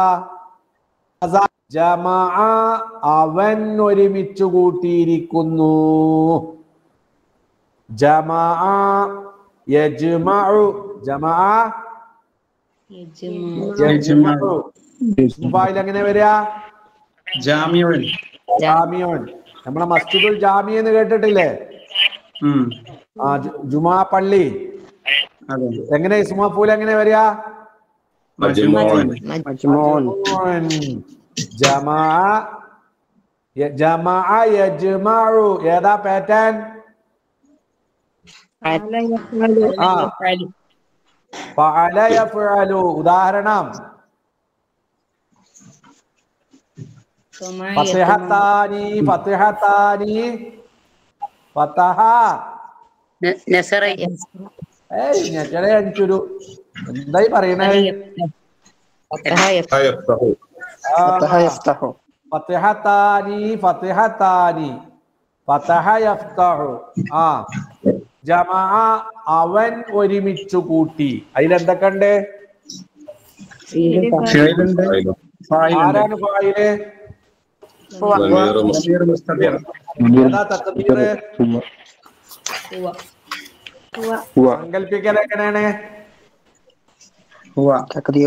ജമാഅ അവൻ ഒരുമിച്ചു കൂട്ടിയിരിക്കുന്നു ജമാഅ യജ്മഉ ജമാഅ യജ്മഉ മുഫായിൽ എങ്ങനെ വരിക ജാമിയുൻ ജാമിയോൻ നമ്മളെ മസ്ജിദുൽ ജാമി എന്ന് കേട്ടിട്ടില്ലേ ഉം ആ ജു- ജുമാ പള്ളി അതെ എങ്ങനെ ഇസ്മഫൂൽ എങ്ങനെ വരിക മജ്മൂൻ മജ്മൂൻ. ജമാ യ- ജമാ യജ്മഉ ഏതാ പാറ്റേൺ ആ ഫഅല യഫ്അലു ഉദാഹരണം ഫത്തിഹത്താനി ഫത്തിഹത്താനി ഫതഹ ഏയ് ഞെട്ടടെ അഞ്ചൊരു എന്തായി പറയണേ യഫ്തഹു ആ. ഫത്തിഹത്താനി ഫത്തിഹത്താനി ഫതഹ യഫ്തഹു ആ ജമാ അവൻ ഒരുമിച്ചു കൂട്ടി അതിലെന്തൊക്കെ ഉണ്ട് ഫിഅലുണ്ട് ഫായിലും ഫായിലുണ്ട് ആരാണ് ഫായില് ضمير ضمير مستتر ഏതാ തക്ബീർ സങ്കല്പിക്കൽ എങ്ങനെയാണ് هو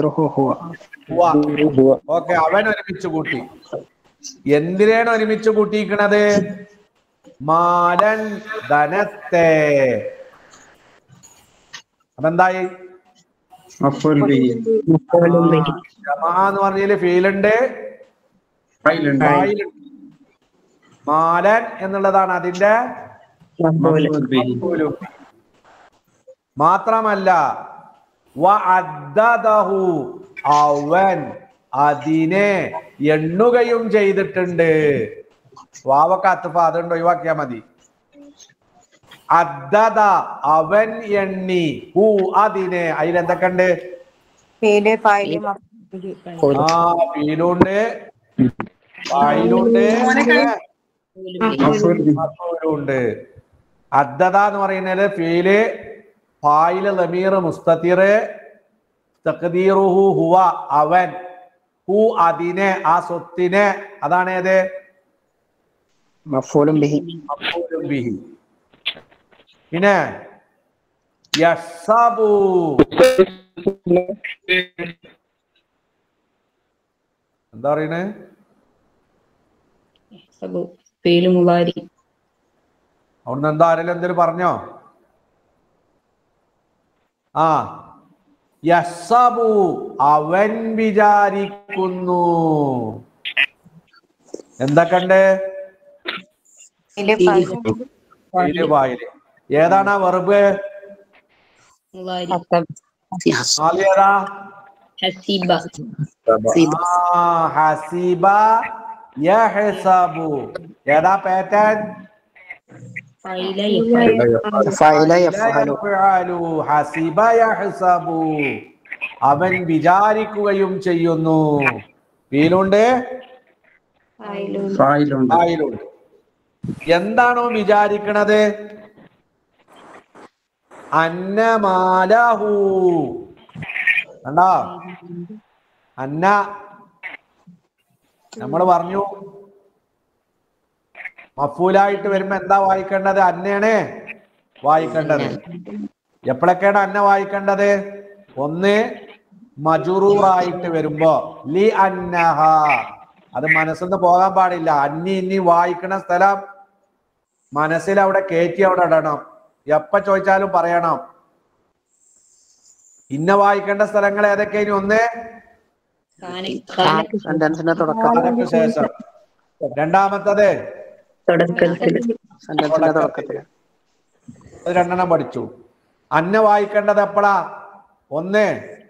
ഓക്കെ അവൻ ഒരുമിച്ച് കൂട്ടി എന്തിനാണ് ഒരുമിച്ച് കൂട്ടിയിരിക്കണത് മാലൻ ധനത്തെ അതെന്തായി مفعول به ജമാ എന്ന് പറഞ്ഞതില് ഫീലുണ്ട് فاعل ഫായിലുണ്ട് മാലൻ എന്നുള്ളതാണ് അതിന്റെ മഫ്ഊൽ ബിഹി മഫ്ഊലു ബിഹി. മാത്രമല്ല വഅദ്ദദഹു അവൻ അതിനെ എണ്ണുകയും ചെയ്തിട്ടുണ്ട് വാവക്ക് അത്തുഫ അതുകൊണ്ട് ഒഴിവാക്കിയാ മതി അദ്ദദ അവൻ എണ്ണി ഹു അതിനെ അതിലെന്തൊക്കെ ഉണ്ട് ഫീല് ഫായില് മഫ്ഊല് ബിഹി. ആ ഫീലുണ്ട് ഫായിലുണ്ട് മഫ്ഊൽ ബിഹി മഫ്ഊലുണ്ട് അദ്ദദ എന്ന് പറയുന്നത് ഫീല് ഫായില് ലമീർ മുസ്തത്തിർ തഖ്ദീറുഹു ഹുവ അവൻ ഹു അതിനെ ആ സ്വത്തിനെ അതാണ് ഏത് മഫൂലും ബിഹി മഫ്ഊലും ബിഹി പിന്നെ യസ്സബു എന്താ പറയണേ സബു ഫീല് മുലാരി അവിടുന്ന് എന്താ ആരെങ്കിലും എന്തെങ്കിലും പറഞ്ഞോ ആ യസ്സബു അവൻ വിചാരിക്കുന്നു എന്തൊക്കെണ്ട് ഫീല് ഫായില് ഫീല് ഫായില്. ഏതാണ് ആ വെറുബ് മുലാരി ആദ്യം ഏതാ ഹസീബ ആ ഹസീബ യഹ്സബു ഏതാ പാറ്റേൺ ഫൈല ഫഅല യഫ്അലു യഫ്അലു ഹസിബ യഹ്സബു അവൻ വിചാരിക്കുകയും ചെയ്യുന്നു ഫീലുണ്ട് ഫായിലുണ്ട് ഫായിലുണ്ട് എന്താണോ വിചാരിക്കണത് അന്നമാലഹു കണ്ടോ അന്ന നമ്മൾ പറഞ്ഞു മഫൂലായിട്ട് വരുമ്പോ എന്താ വായിക്കേണ്ടത് അന്നയാണ് വായിക്കേണ്ടത് എപ്പോഴൊക്കെയാണ് അന്ന വായിക്കേണ്ടത് ഒന്ന് മജുറൂറായിട്ട് വരുമ്പോ ലി അന്നഹ അത് മനസ്സിന്ന് പോകാൻ പാടില്ല അന്നി ഇനി വായിക്കണ സ്ഥലം മനസ്സിൽ അവിടെ കയറ്റി അവിടെ ഇടണം എപ്പ ചോദിച്ചാലും പറയണം ഇന്ന വായിക്കേണ്ട സ്ഥലങ്ങൾ ഏതൊക്കെ ഇനി ഒന്ന് സെന്റൻസിന്റെ തുടക്കം അതിനു ശേഷം രണ്ടാമത്തത് സെന്റൻസിന്റെ തുടക്കത്തിൽ അത് രണ്ടെണ്ണം പഠിച്ചു അന്ന വായിക്കേണ്ടത് എപ്പോഴാ ഒന്ന്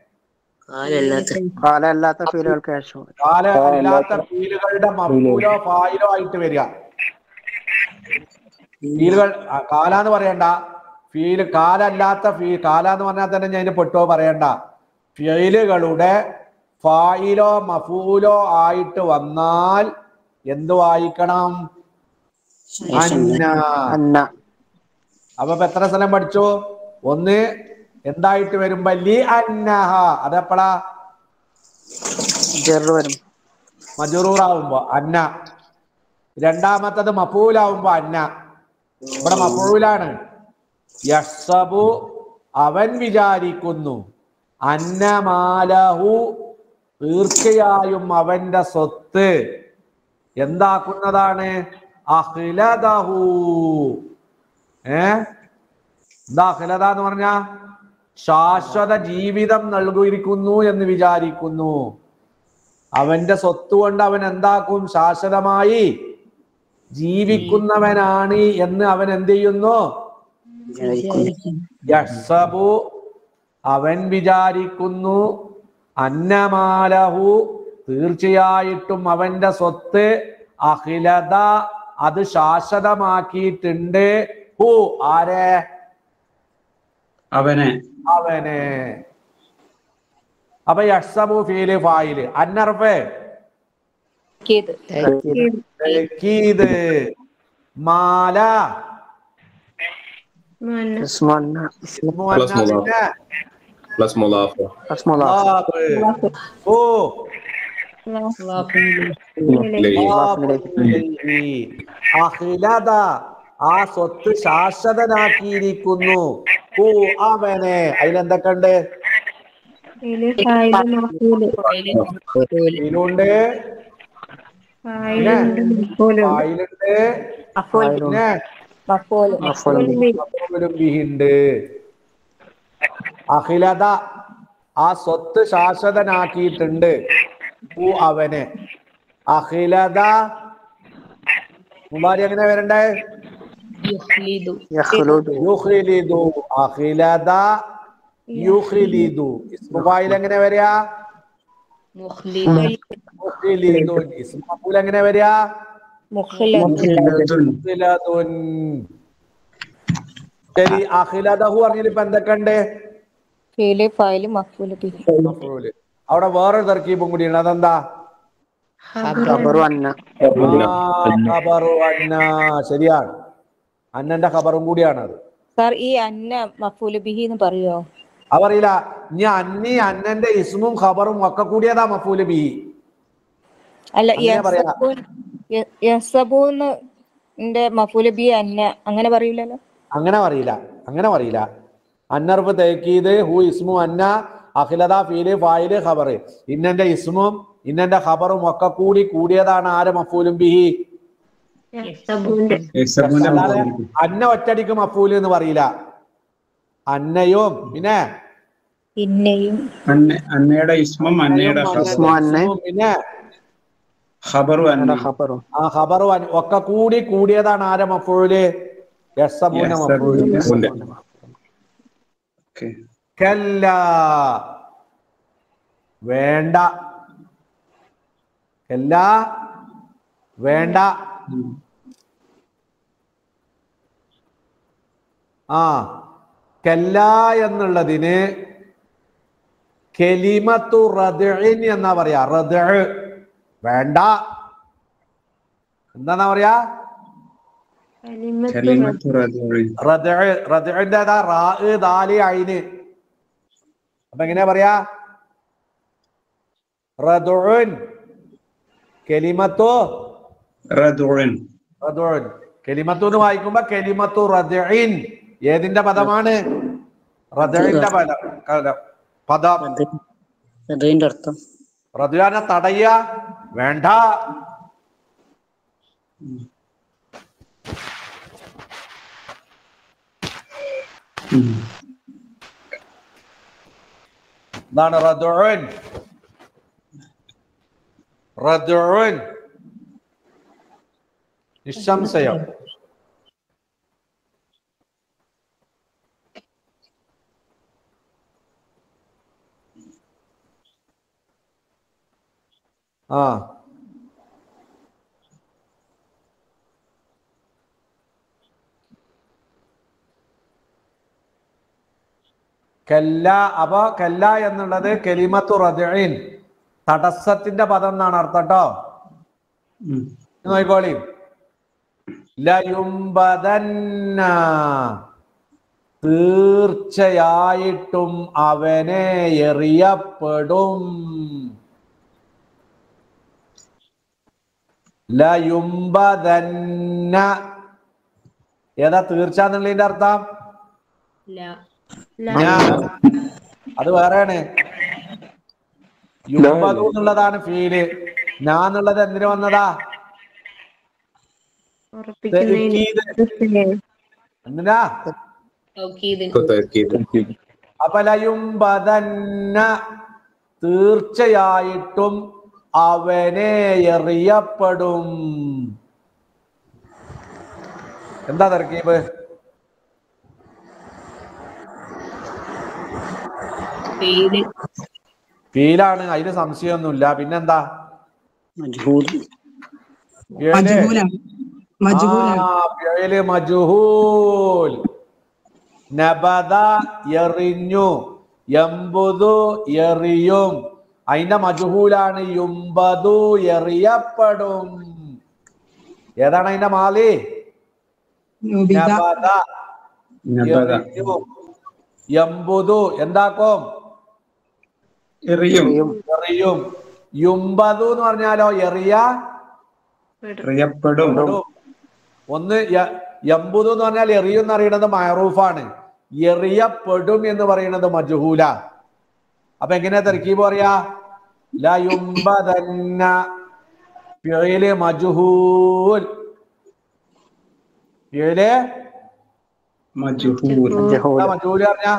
കാല അല്ലാത്ത ഫീലുകൾക്ക് ശേഷം കാല അല്ലാത്ത ഫീലുകളുടെ മഫൂലോ ഫായിലോ ആയിട്ട് വരിക ഫീലുകൾ ആ, കാല എന്ന് പറയണ്ട ഫീല് കാലല്ലാത്ത ഫീ കാല എന്ന് പറഞ്ഞാൽ തന്നെ ഞാൻ ഇതിന് പെട്ടോ പറയണ്ട ഫീലുകളുടെ ഫായിലോ മഫൂലോ ആയിട്ട് വന്നാൽ എന്ത് വായിക്കണം അന്ന അന്ന അപ്പൊ ഇപ്പൊ എത്ര സ്ഥലം പഠിച്ചു ഒന്ന് എന്തായിട്ട് വരുമ്പോ ലി അന്നഹ അതെപ്പോഴാ ജെറ് വരും മജറൂറാവുമ്പോ അന്ന രണ്ടാമത്തത് മഫൂലാവുമ്പോ അന്ന ഇവിടെ മഫൂലാണ് യസ്സബു അവൻ വിചാരിക്കുന്നു അന്നമാലഹു തീർച്ചയായും അവന്റെ സ്വത്ത് എന്താക്കുന്നതാണ് അഖിലദഹു ഏ എന്താ അഖിലത എന്ന് പറഞ്ഞ ശാശ്വത ജീവിതം നൽകിയിരിക്കുന്നു എന്ന് വിചാരിക്കുന്നു അവന്റെ സ്വത്ത് കൊണ്ട് അവൻ എന്താക്കും ശാശ്വതമായി ജീവിക്കുന്നവനാണ് എന്ന് അവൻ എന്ത് ചെയ്യുന്നു യഹ്സബു അവൻ വിചാരിക്കുന്നു അന്നമാലഹു തീർച്ചയായിട്ടും അവന്റെ സ്വത്ത് അഖിലത അത് ശാശ്വതമാക്കിയിട്ടുണ്ട് ഹു ആരെ അവനെ അവനെ അപ്പൊ യഹ്സബു ഫീല് ഫായില് അന്നർഫ് ചെയ്ത് തൽക്കീത് മാല ഇസ്മന്ന ഇസ്മു Plus അന്നാസിന്റെ പ്ലസ് മുലാഫ അസ്മുലാഫ് ലാബ്. ഓ ലാബുലിഹി. അഖിലത ആ സ്വത്ത് ശാശ്വതനാക്കിയിരിക്കുന്നു ഓ അവനെ അതിലെന്തൊക്കെ ഉണ്ട് ഫീല് ഫായില് മഫൂല് ഇതിലുണ്ട് ഫായിലുണ്ട് മഫൂലുണ്ട് ഫായിലുണ്ട് മഫൂൽ പിന്നെ മഫൂല് മഫൂലും ബിഹി. മഫൂലും ബിഹിണ്ട് അഖിലത ആ സ്വത്ത് ശാശ്വതനാക്കിയിട്ടുണ്ട് ഹു അവന് അഖിലത മുലാരി എങ്ങനെ വരണ്ടേ യുഹ്ലിദു യഖ്ലുദു യുഖ്ലിദു അഖിലദ യുഖ്ലിദു ഇസ്മു ഫായിൽ എങ്ങനെ വരിക മുഖ്ലിദു മുഖ്ലിദു ഇസ്മു മഫൂൽ എങ്ങനെ വരിക മുഖ്ലദ് മുഖ്ലിദുൻ ശരി അഖിലദഹു പറഞ്ഞതിൽ ഇപ്പൊ എന്തൊക്കെ ഉണ്ട് ഫീല് ഫായില് മഫൂല് ബിഹി മഫൂല് അവിടെ വേറൊരു തർക്കീബും കൂടിയുണ്ട് അതെന്താ ഖബറു അന്ന ആ, ഖബറു അന്ന ശരിയാണ് അന്നന്റെ ഖബറും കൂടിയാണ് അത് സാർ ഈ അന്ന മഫൂല് ബിഹി എന്ന് പറയോ അവറിയില്ല ഇനി അന്നി അന്നന്റെ ഇസ്മും ഖബറും ഒക്കെ കൂടിയതാ മഫൂല് ബി അല്ല അങ്ങനെ പറയാ. യസബൂൻ യ- യസബൂന്ന് ന്റെ മഫൂല് ബി അന്ന അങ്ങനെ പറയൂലല്ലോ അങ്ങനെ പറയില്ല അങ്ങനെ പറയില്ല അന്നർഫ് തേക്കീത് ഹു ഇസ്മു അന്ന അഖിലത ഫീല് ഫായില് ഖബറ് ഇന്നന്റെ ഇസ്മും ഇന്നന്റെ ഖബറും ഒക്കെ കൂടി കൂടിയതാണ് ആര് മഫൂലും ബിഹി യസബൂന്റെ യസബൂന്റെ അല്ലാതെ അന്ന ഒറ്റടിക്ക് മഫൂല് എന്ന് പറയില്ല അന്നയും പിന്നെ ഇന്നയും അന്ന അന്നയുടെ ഇസ്മും അന്നയുടെ ഇസ്മു അന്നെ ഇസ്മും പിന്നെ ഖബറു അന്ന ഖബറു ആ ഖബറും അന്ന- ഒക്കെ കൂടി കൂടിയതാണ് ആരെ മഫൂല് യസ്സബൂന മഫൂല് യസബൂന്റെ. ഓക്കെ കല്ല വേണ്ട കല്ല വേണ്ട ആ കല്ല എന്നുള്ളതിന് കെലിമത്തു റദ്ഇൻ എന്നാ പറയാ റദ്അ വേണ്ട എന്താന്നാ പറയാ കലിമത്തു റദ്ഇ റദ്അ റദ്ഇന്റെ ഏതാ റാ ദാലി ഐന് അപ്പൊ എങ്ങനെയാ പറയാ റദ്ഉൻ കെലിമത്തു റദ്ഉൻ റദ്ഉൻ കെലിമത്തു എന്ന് വായിക്കുമ്പോ കെലിമത്തു റദ്ഇൻ ഏതിന്റെ പദമാണ് റദ്ഇന്റെ പദം കല- പദം അതിന്റെ അർത്ഥം റദ്വാനെ തടയ വേണ്ട എന്താണ് റദ്ഉൻ റദ്ഉൻ നിസ്സംശയം ആ കല്ല അപ്പൊ കല്ല എന്നുള്ളത് കെലിമത്തു റദ്ഇൻ തടസ്സത്തിന്റെ പദം എന്നാണ് അർത്ഥം കേട്ടോ ഉം. ഇത് നോക്കിക്കോളി ലയുംബദന്ന തീർച്ചയായിട്ടും അവനെ എറിയപ്പെടും ലയുംബദന്ന ഏതാ തീർച്ച എന്നുള്ളതിന്റെ അർത്ഥം ല ഞാൻ അത് വേറെയാണ് യുംബദു എന്നുള്ളതാണ് ഫീല് ഞാൻ എന്നുള്ളത് എന്തിനു വന്നതാ ഉറപ്പിക്കുന്നതിന് എന്തിനാ തൗക്കീദ് തർക്കീബ് അപലയുംബദന്ന തീർച്ചയായിട്ടും അവനെ എറിയപ്പെടും എന്താ തർക്കീബ് ഫീല് ഫീലാണ് അതിന് സംശയമൊന്നുമില്ല പിന്നെന്താ മജ്ഹൂൽ ഫീല്. മജ്ഹൂലാണ് മജ്ഹൂലാണ് ആ, ഫീല് മജ്ഹൂൽ നബദ എറിഞ്ഞു എമ്പുതു എറിയും അതിന്റെ മജുഹൂലാണ് യുമ്പതു എറിയപ്പെടും ഏതാണ് അതിന്റെ മാലി നുബിത നബദ നബദ എറിഞ്ഞു എമ്പുതു എന്താക്കും എറിയും എറിയും യുമ്പതു എന്ന് പറഞ്ഞാലോ എറിയ എറിയപ്പെടും പെടും. ഒന്ന് യ- യമ്പുതു എന്ന് പറഞ്ഞാൽ എറിയും എന്ന് അറിയണത് മയറൂഫാണ് എറിയപ്പെടും എന്ന് പറയുന്നത് മജുഹൂല അപ്പൊ എങ്ങനെയാ തെർക്കീബ് പറയാ ലയുംബദന്ന ഫിഇല് മജ്ഹൂൽ ഫിഇല് മജ്ഹൂൽ എന്താ മജ്ഹൂൽ പറഞ്ഞ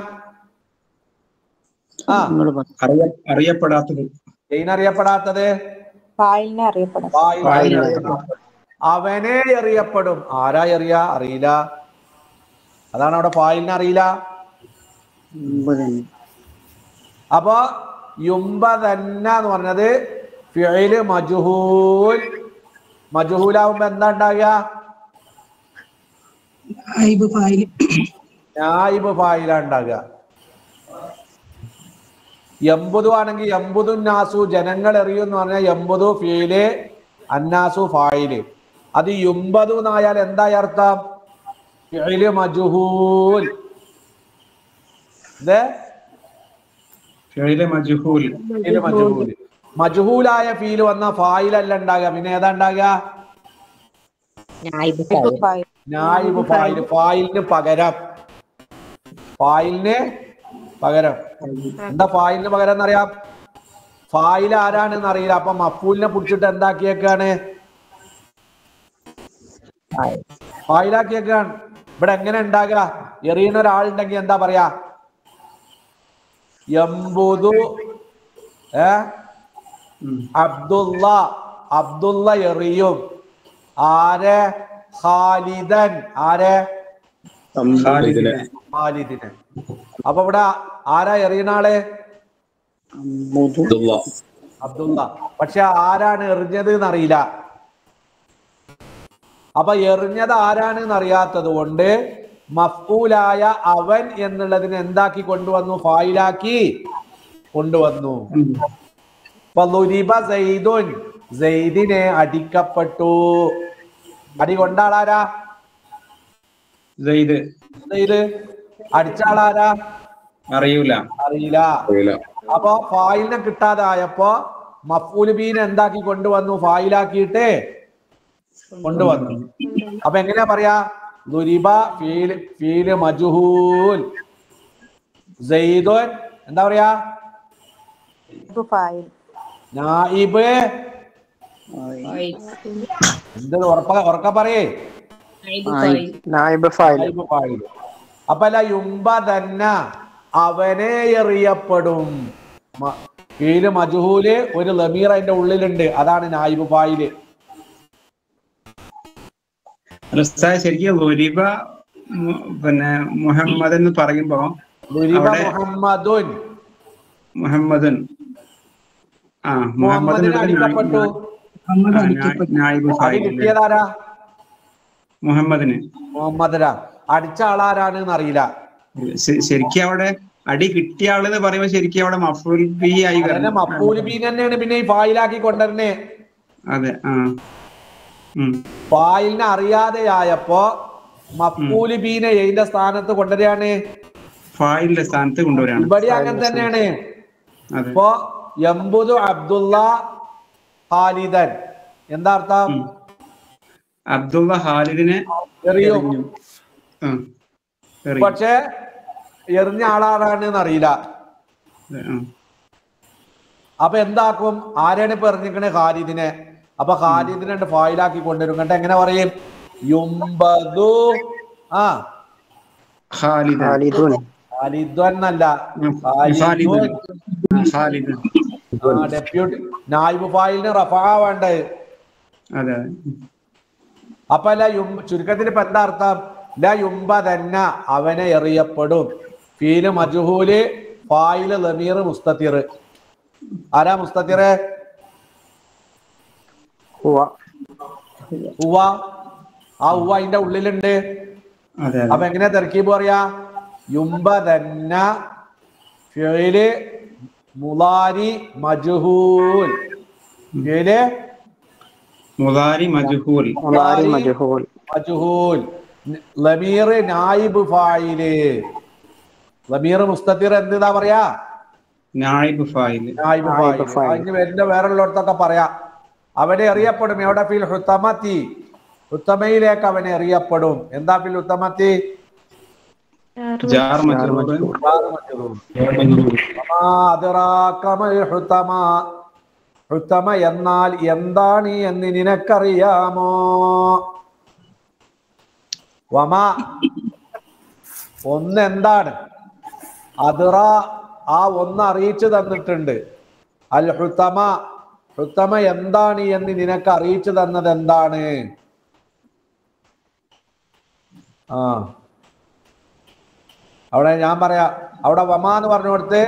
ആ നിങ്ങൾ പറ അറിയ അറിയപ്പെടാത്തത് അറിയപ്പെടാത്തത് ഫായിലിനെ അറിയപ്പെടാം ഫായിൽ ഫായിൽ അറിയപ്പെടാത്തത്. അവനെ എറിയപ്പെടും ആരാ എറിയ അറിയില്ല അതാണ് അവിടെ ഫായിലിനെ അറിയില്ല ഒമ്പതന്നെ അപ്പൊ യുംബ തന്നെ എന്ന് പറഞ്ഞത് ഫിഅല് മജുഹൂൽ മജുഹൂലാവുമ്പോ എന്താ ഉണ്ടാകുക ഐബ് ഫായില് നായിബ് ഫായില ഉണ്ടാകുക എമ്പതു ആണെങ്കിൽ എമ്പതു നാസു ജനങ്ങൾ എറിയും എന്ന് പറഞ്ഞാൽ എമ്പതു ഫീല് അന്നാസു ഫായില് അത് യുമ്പതു എന്നായാൽ എന്തായി അർത്ഥം ഫിഅല് മജുഹൂൽ ഇത് ഫിഅയിലെ മജ്ഹൂൽ ഫീല് മജ്ഹൂല്. മജ്ഹൂലായ ഫീല് വന്ന ഫായിലല്ല ഉണ്ടാകുക പിന്നെ ഏതാ ഉണ്ടാകുക നായിബ് ഫായിൽ ഫായിലിന് പകരം ഫായിലിന് പകരം എന്താ ഫായിലിന് പകരം എന്നറിയാം ഫായിൽ ആരാണെന്ന് അറിയില്ല അപ്പൊ മഫൂലിനെ പിടിച്ചിട്ട് എന്താക്കിയേക്കാണ് ഫായിലാക്കിയേക്കാണ് ഇവിടെ എങ്ങനെ ഉണ്ടാകുക എറിയുന്ന ഒരാളുണ്ടെങ്കിൽ എന്താ പറയാ എമ്പുതു ഏ അബ്ദുള്ള അബ്ദുള്ള എറിയും ആരെ ഖാലിദൻ ആരെ ഖാലിദിനെ ഖാലിദിനെ അപ്പൊ ഇവിടെ ആരാ എറിയുന്ന ആള് അമ്പത് അബ്ദുള്ള അബ്ദുള്ള പക്ഷെ ആരാണ് എറിഞ്ഞത് എന്നറിയില്ല അപ്പൊ എറിഞ്ഞത് ആരാണ് എന്നറിയാത്തത് കൊണ്ട് മഫ്കൂലായ അവൻ എന്നുള്ളതിനെ എന്താക്കി കൊണ്ടുവന്നു ഫായിലാക്കി കൊണ്ടുവന്നു അപ്പൊ ലുരിബ സെയ്ദുൻ സെയ്ദിനെ അടിക്കപ്പെട്ടു അടി കൊണ്ട ആളാരാ സെയ്ദ് സെയ്ദ് അടിച്ച ആളാരാ അറിയൂല അറിയില്ല അറിയില്ല അപ്പൊ ഫായിലിനെ കിട്ടാതായപ്പോ മഫൂൽ ബീനെ എന്താക്കി കൊണ്ടുവന്നു ഫായിലാക്കിയിട്ട് കൊണ്ടുവന്നു അപ്പൊ എങ്ങനെയാ പറയാ ദുരിബ ഫീൽ ഫീല് മജുഹൂൽ സെയ്ദുൻ എന്താ പറയാ ഫായിൽ നായിബ് എന്ത് ഉറപ്പ ഉറക്ക പറയേ നായിബ് ഫായിൽ നായിബ് ഫായില് അപ്പൊ അല്ല യുംബ തന്നെ അവനെ എറിയപ്പെടും മ- ഫീല് മജുഹൂല് ഒരു ലമീർ അതിന്റെ ഉള്ളിലുണ്ട് അതാണ് നായിബ് ഫായില് അല്ല ഉസ്താദ് ശരിക്കും ലുരിബ മു- പിന്നെ മുഹമ്മദ് എന്ന് പറയുമ്പോ ദുരിബ അവിടെ- മുഹമ്മദുൻ മുഹമ്മദൻ ആ മുഹമ്മദിനെ മുഹമ്മദിന് അടിക്കപ്പെട്ടു മുഹമ്മദ് അടിക്കപ്പെട്ടു നായിബ് അടി ഫായില് കിട്ടിയതാരാ മുഹമ്മദിന് മുഹമ്മദരാ അടിച്ച ആളാരാണ് എന്നറിയില്ല ശ- ശരിക്കും അവിടെ അടി കിട്ടിയ ആളെന്ന് പറയുമ്പോ ശരിക്കും അവിടെ മഫൂൽ ബി ആയി അതന്നെ വരണം. മപ്പൂല് ബീൻ തന്നെയാണ് പിന്നെ ഈ ഫായിലാക്കി കൊണ്ടുവരണേ അതെ ആ ഉം ഫായിലിനെ അറിയാതെയായപ്പോ മപ്പൂല് ബീനെ എതിന്റെ സ്ഥാനത്ത് കൊണ്ടുവരികയാണ് ഫായിലിന്റെ സ്ഥാനത്ത് കൊണ്ടുവരാണ് ഇവിടെ അങ്ങനെ തന്നെയാണ് അതെ ഇപ്പൊ എമ്പുദു അബ്ദുള്ള ഖാലിദൻ എന്താ അർത്ഥം ഉം. അബ്ദുള്ള ഖാലിദിനെ എറിയും എറിഞ്ഞു. ആ, എറിയും. പക്ഷെ എറിഞ്ഞ ആളാരാണ് എന്നറിയില്ല അതെ, ആ. അപ്പൊ എന്താക്കും ആരാണ് ഇപ്പൊ എറിഞ്ഞിക്കണേ ഖാലിദിനെ അപ്പൊ ഖാലിദിനെ ഉണ്ട് ഫായിലാക്കി കൊണ്ടുവരും എന്നിട്ട് എങ്ങനെ പറയും യുംബദു ആ ഖാലിദ് ഖാലിദുൻ ഖാലിദ്വൻ എന്നല്ല ഉം. ഖാലിദുൻ. ഖാലിദ് ആ, ഖാലിദ് ആ, ഡെപ്യൂട്ടി നായിബ് ഫായിലിന് റഫാ വേണ്ടത് അതെ അതെ അപ്പൊ അല്ല യും ചുരുക്കത്തിൽ ഇപ്പൊ എന്താ അർത്ഥം ല യുംബ തന്നെ അവനെ എറിയപ്പെടും ഫീല് മജുഹൂല് ഫായില് ലമീർ മുസ്തത്തിർ ആരാ മുസ്തത്തിർ ഹുവ ഉവ്വ ആ ഉവ്വ അതിന്റെ ഉള്ളിലുണ്ട് അതെ അപ്പൊ അതെ എങ്ങനെയാ തെർക്കീബ് പറയാ യുംബ തന്നെ ഫിഅല് മുലാരി മജുഹൂൽ ഫിഅല് മുതാരി മജുഹൂൽ മുലാരി മജ്ഹൂൽ മജ്ഹൂൽ ലമീർ നായിബ് ഫായില് ലമീർ മുസ്തത്തിർ എന്താ പറയാ നായിബ് ഫായിൽ നായിബ് നായിബ് ഫായില് ഫായില്. അതിന് വരുന്ന വേറുള്ളടത്തൊക്കെ പറയാ അവനെ അറിയപ്പെടും എവിടെ ഫിൽ ഹുത്തമത്തി ഹുത്തമയിലേക്ക് അവനെ അറിയപ്പെടും എന്താ ഫിൽ ഹുത്തമത്തി ജാർ മജുഹൂൽ വമാ അദ്റാക മൽ ഹുത്തമ ഹുത്തമ എന്നാൽ എന്താണ് എന്ന് നിനക്കറിയാമോ വമ ഒന്ന് എന്താണ് അതിറ ആ ഒന്ന് അറിയിച്ചു തന്നിട്ടുണ്ട് അൽ ഹുത്തമ ഹുത്തമ എന്താണ് എന്ന് നിനക്ക് അറിയിച്ചു തന്നത് എന്താണ് ആ അവിടെ ഞാൻ പറയാ അവിടെ വമ എന്ന് പറഞ്ഞു കൊടുത്ത്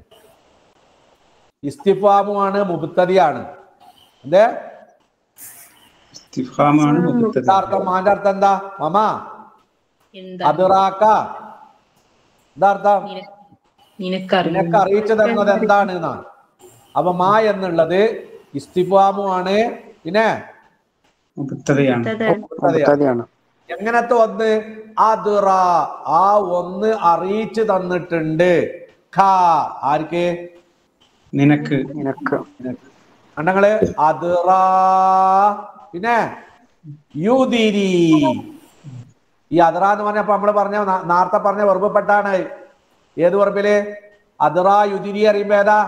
ഇസ്തിഫാമുമാണ് മുബത്തതിയാണ് എന്തേ ഇസ്തിഫാമാണ് മുബത്തദ. എന്താ അർത്ഥം മാന്റെ അർത്ഥം എന്താ മമ എന്താ അതിറാക്ക എന്താ അർത്ഥം നിനക്കറിയാം നിനക്ക് അറിയിച്ചു തന്നത് എന്താണ് എന്നാണ് അപ്പൊ മാ എന്നുള്ളത് ഇസ്തിഫാമുമാണ് പിന്നെ മുബത്തദയാണ് മുബത്തദയാണ് എങ്ങനത്തെ ഒന്ന് അതിറ ആ ഒന്ന് അറിയിച്ചു തന്നിട്ടുണ്ട് ഖ ആർക്ക് നിനക്ക് നിനക്ക് കണ്ടങ്ങള് അതിറ പിന്നെ യുദിരി ഈ അതിറ എന്ന് പറഞ്ഞപ്പോ നമ്മള് പറഞ്ഞ നാ- നേരത്തെ പറഞ്ഞ വെറുപ്പെട്ടാണ് ഏത് വെറുപ്പില് അതിറ യുദിരി അറിയുമ്പോ ഏതാ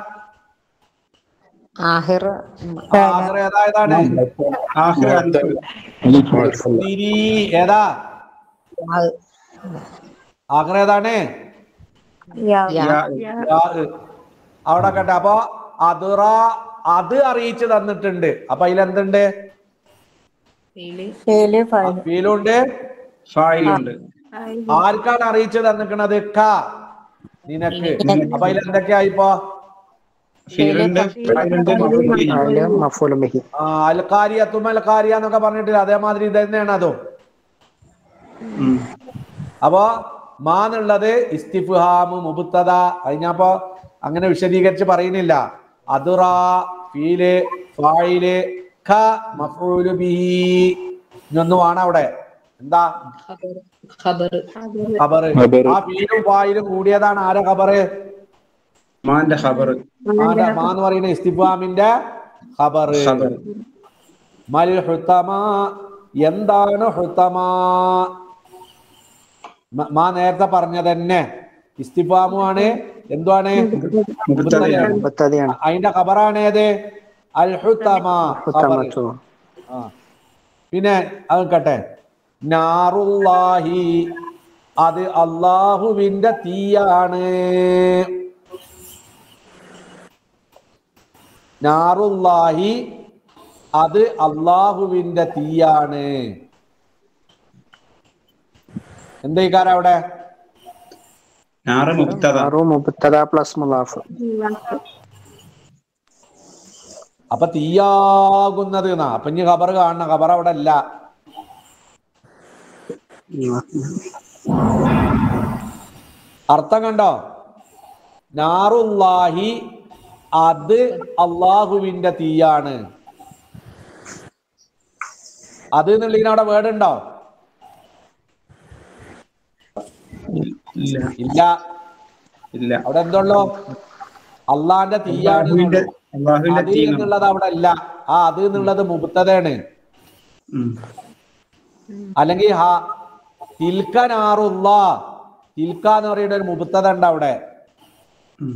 ആഹിർ ആഹിറ ഏതാ ഏതാണ് ആഖിർ അലിഫ്. യുദിരി ഏതാ ആഹിറ ഏതാണ് യാ യാ. യാ. അവിടെ കേട്ടെ അപ്പൊ അതിറ അത് അറിയിച്ചു തന്നിട്ടുണ്ട് അപ്പൊ അതിലെന്തുണ്ട് ഫീല് ഫേല് ഫൈൽ ഫീലുണ്ട് ഫായിലുണ്ട് ആർക്കാണ് അറിയിച്ചു തന്നിക്കണത് ക നിനക്ക് അപ്പൊ അതിൽ എന്തൊക്കെയാ ഇപ്പൊ ഫീലുണ്ട് ഫായിലുണ്ട് മഫ്ഊലുണ്ട്. അതില് മഫൂലും ബിഹി ആ, അൽക്കാരിയ തുമൽ കാരിയ എന്നൊക്കെ പറഞ്ഞിട്ടില്ല അതേമാതിരി ഇത് തന്നെയാണ് അതും ഉം. അപ്പോ മാന്നുള്ളത് ഇസ്തിഫ്ഹാമ് മുബുത്തത കഴിഞ്ഞപ്പോ അങ്ങനെ വിശദീകരിച്ച് പറയുന്നില്ല അതുറ ഫീല് ഫായില് ഖ മഫ്ഊലു ബിഹി ഇതൊന്നും ആണ് അവിടെ എന്താ ഖബർ ഖബറ് ആ ഫീലും ഫായിലും കൂടിയതാണ് ആരെ ഖബറ് മാന്റെ ഖബർ മാന്റെ മാ എന്ന് പറയുന്ന ഇസ്തിഫാമിന്റെ ഖബറ് ഖബർ മൽ ഹുത്തമ എന്താണ് ഹുത്തമ മ- മാ നേരത്തെ പറഞ്ഞ തന്നെ ഇസ്തിഫാമുമാണ് എന്തുവാണ് മുബത്തദയാണ് മുബത്തദയാണ് അതിന്റെ ഖബറാണ് ഏത് അൽ ഹുത്തമ ഖബറ്. ഹുത്തമത്തു ആ. പിന്നെ അത് കേട്ടെ നാറുല്ലാഹി അത് അള്ളാഹുവിന്റെ തീയാണ് നാറുല്ലാഹി അത് അള്ളാഹുവിന്റെ തീയാണ് എന്തേക്കാരം അവിടെ നാറ് മുബത്തദ ആറു മുബത്തദ പ്ലസ് മുലാഫ് അപ്പൊ തീയാകുന്നത് എന്നാ അപ്പൊ ഇനി ഖബർ കാണണം ഖബർ അവിടെ അല്ല അർത്ഥം കണ്ടോ നാറുല്ലാഹി അത് അള്ളാഹുവിന്റെ തീയാണ് അത് എന്നുള്ളതിന് അവിടെ വേർഡ് ഉണ്ടോ ഇല്ല ഇല്ല ഇല്ല അവിടെ എന്തുള്ളൂ അള്ളാന്റെ തീയാണ് അള്ളാഹുവിന്റെ അള്ളാഹുവിന്റെ അതിൽ തീ എന്നുള്ളത് അവിടെ അല്ല ആ അത് എന്നുള്ളത് മുബത്തതാണ് ഉം. അല്ലെങ്കിൽ ഹാ തിൽക്ക നാറുള്ള തിൽക്ക എന്ന് പറയുന്ന ഒരു മുബത്തത ഉണ്ട് അവിടെ ഉം.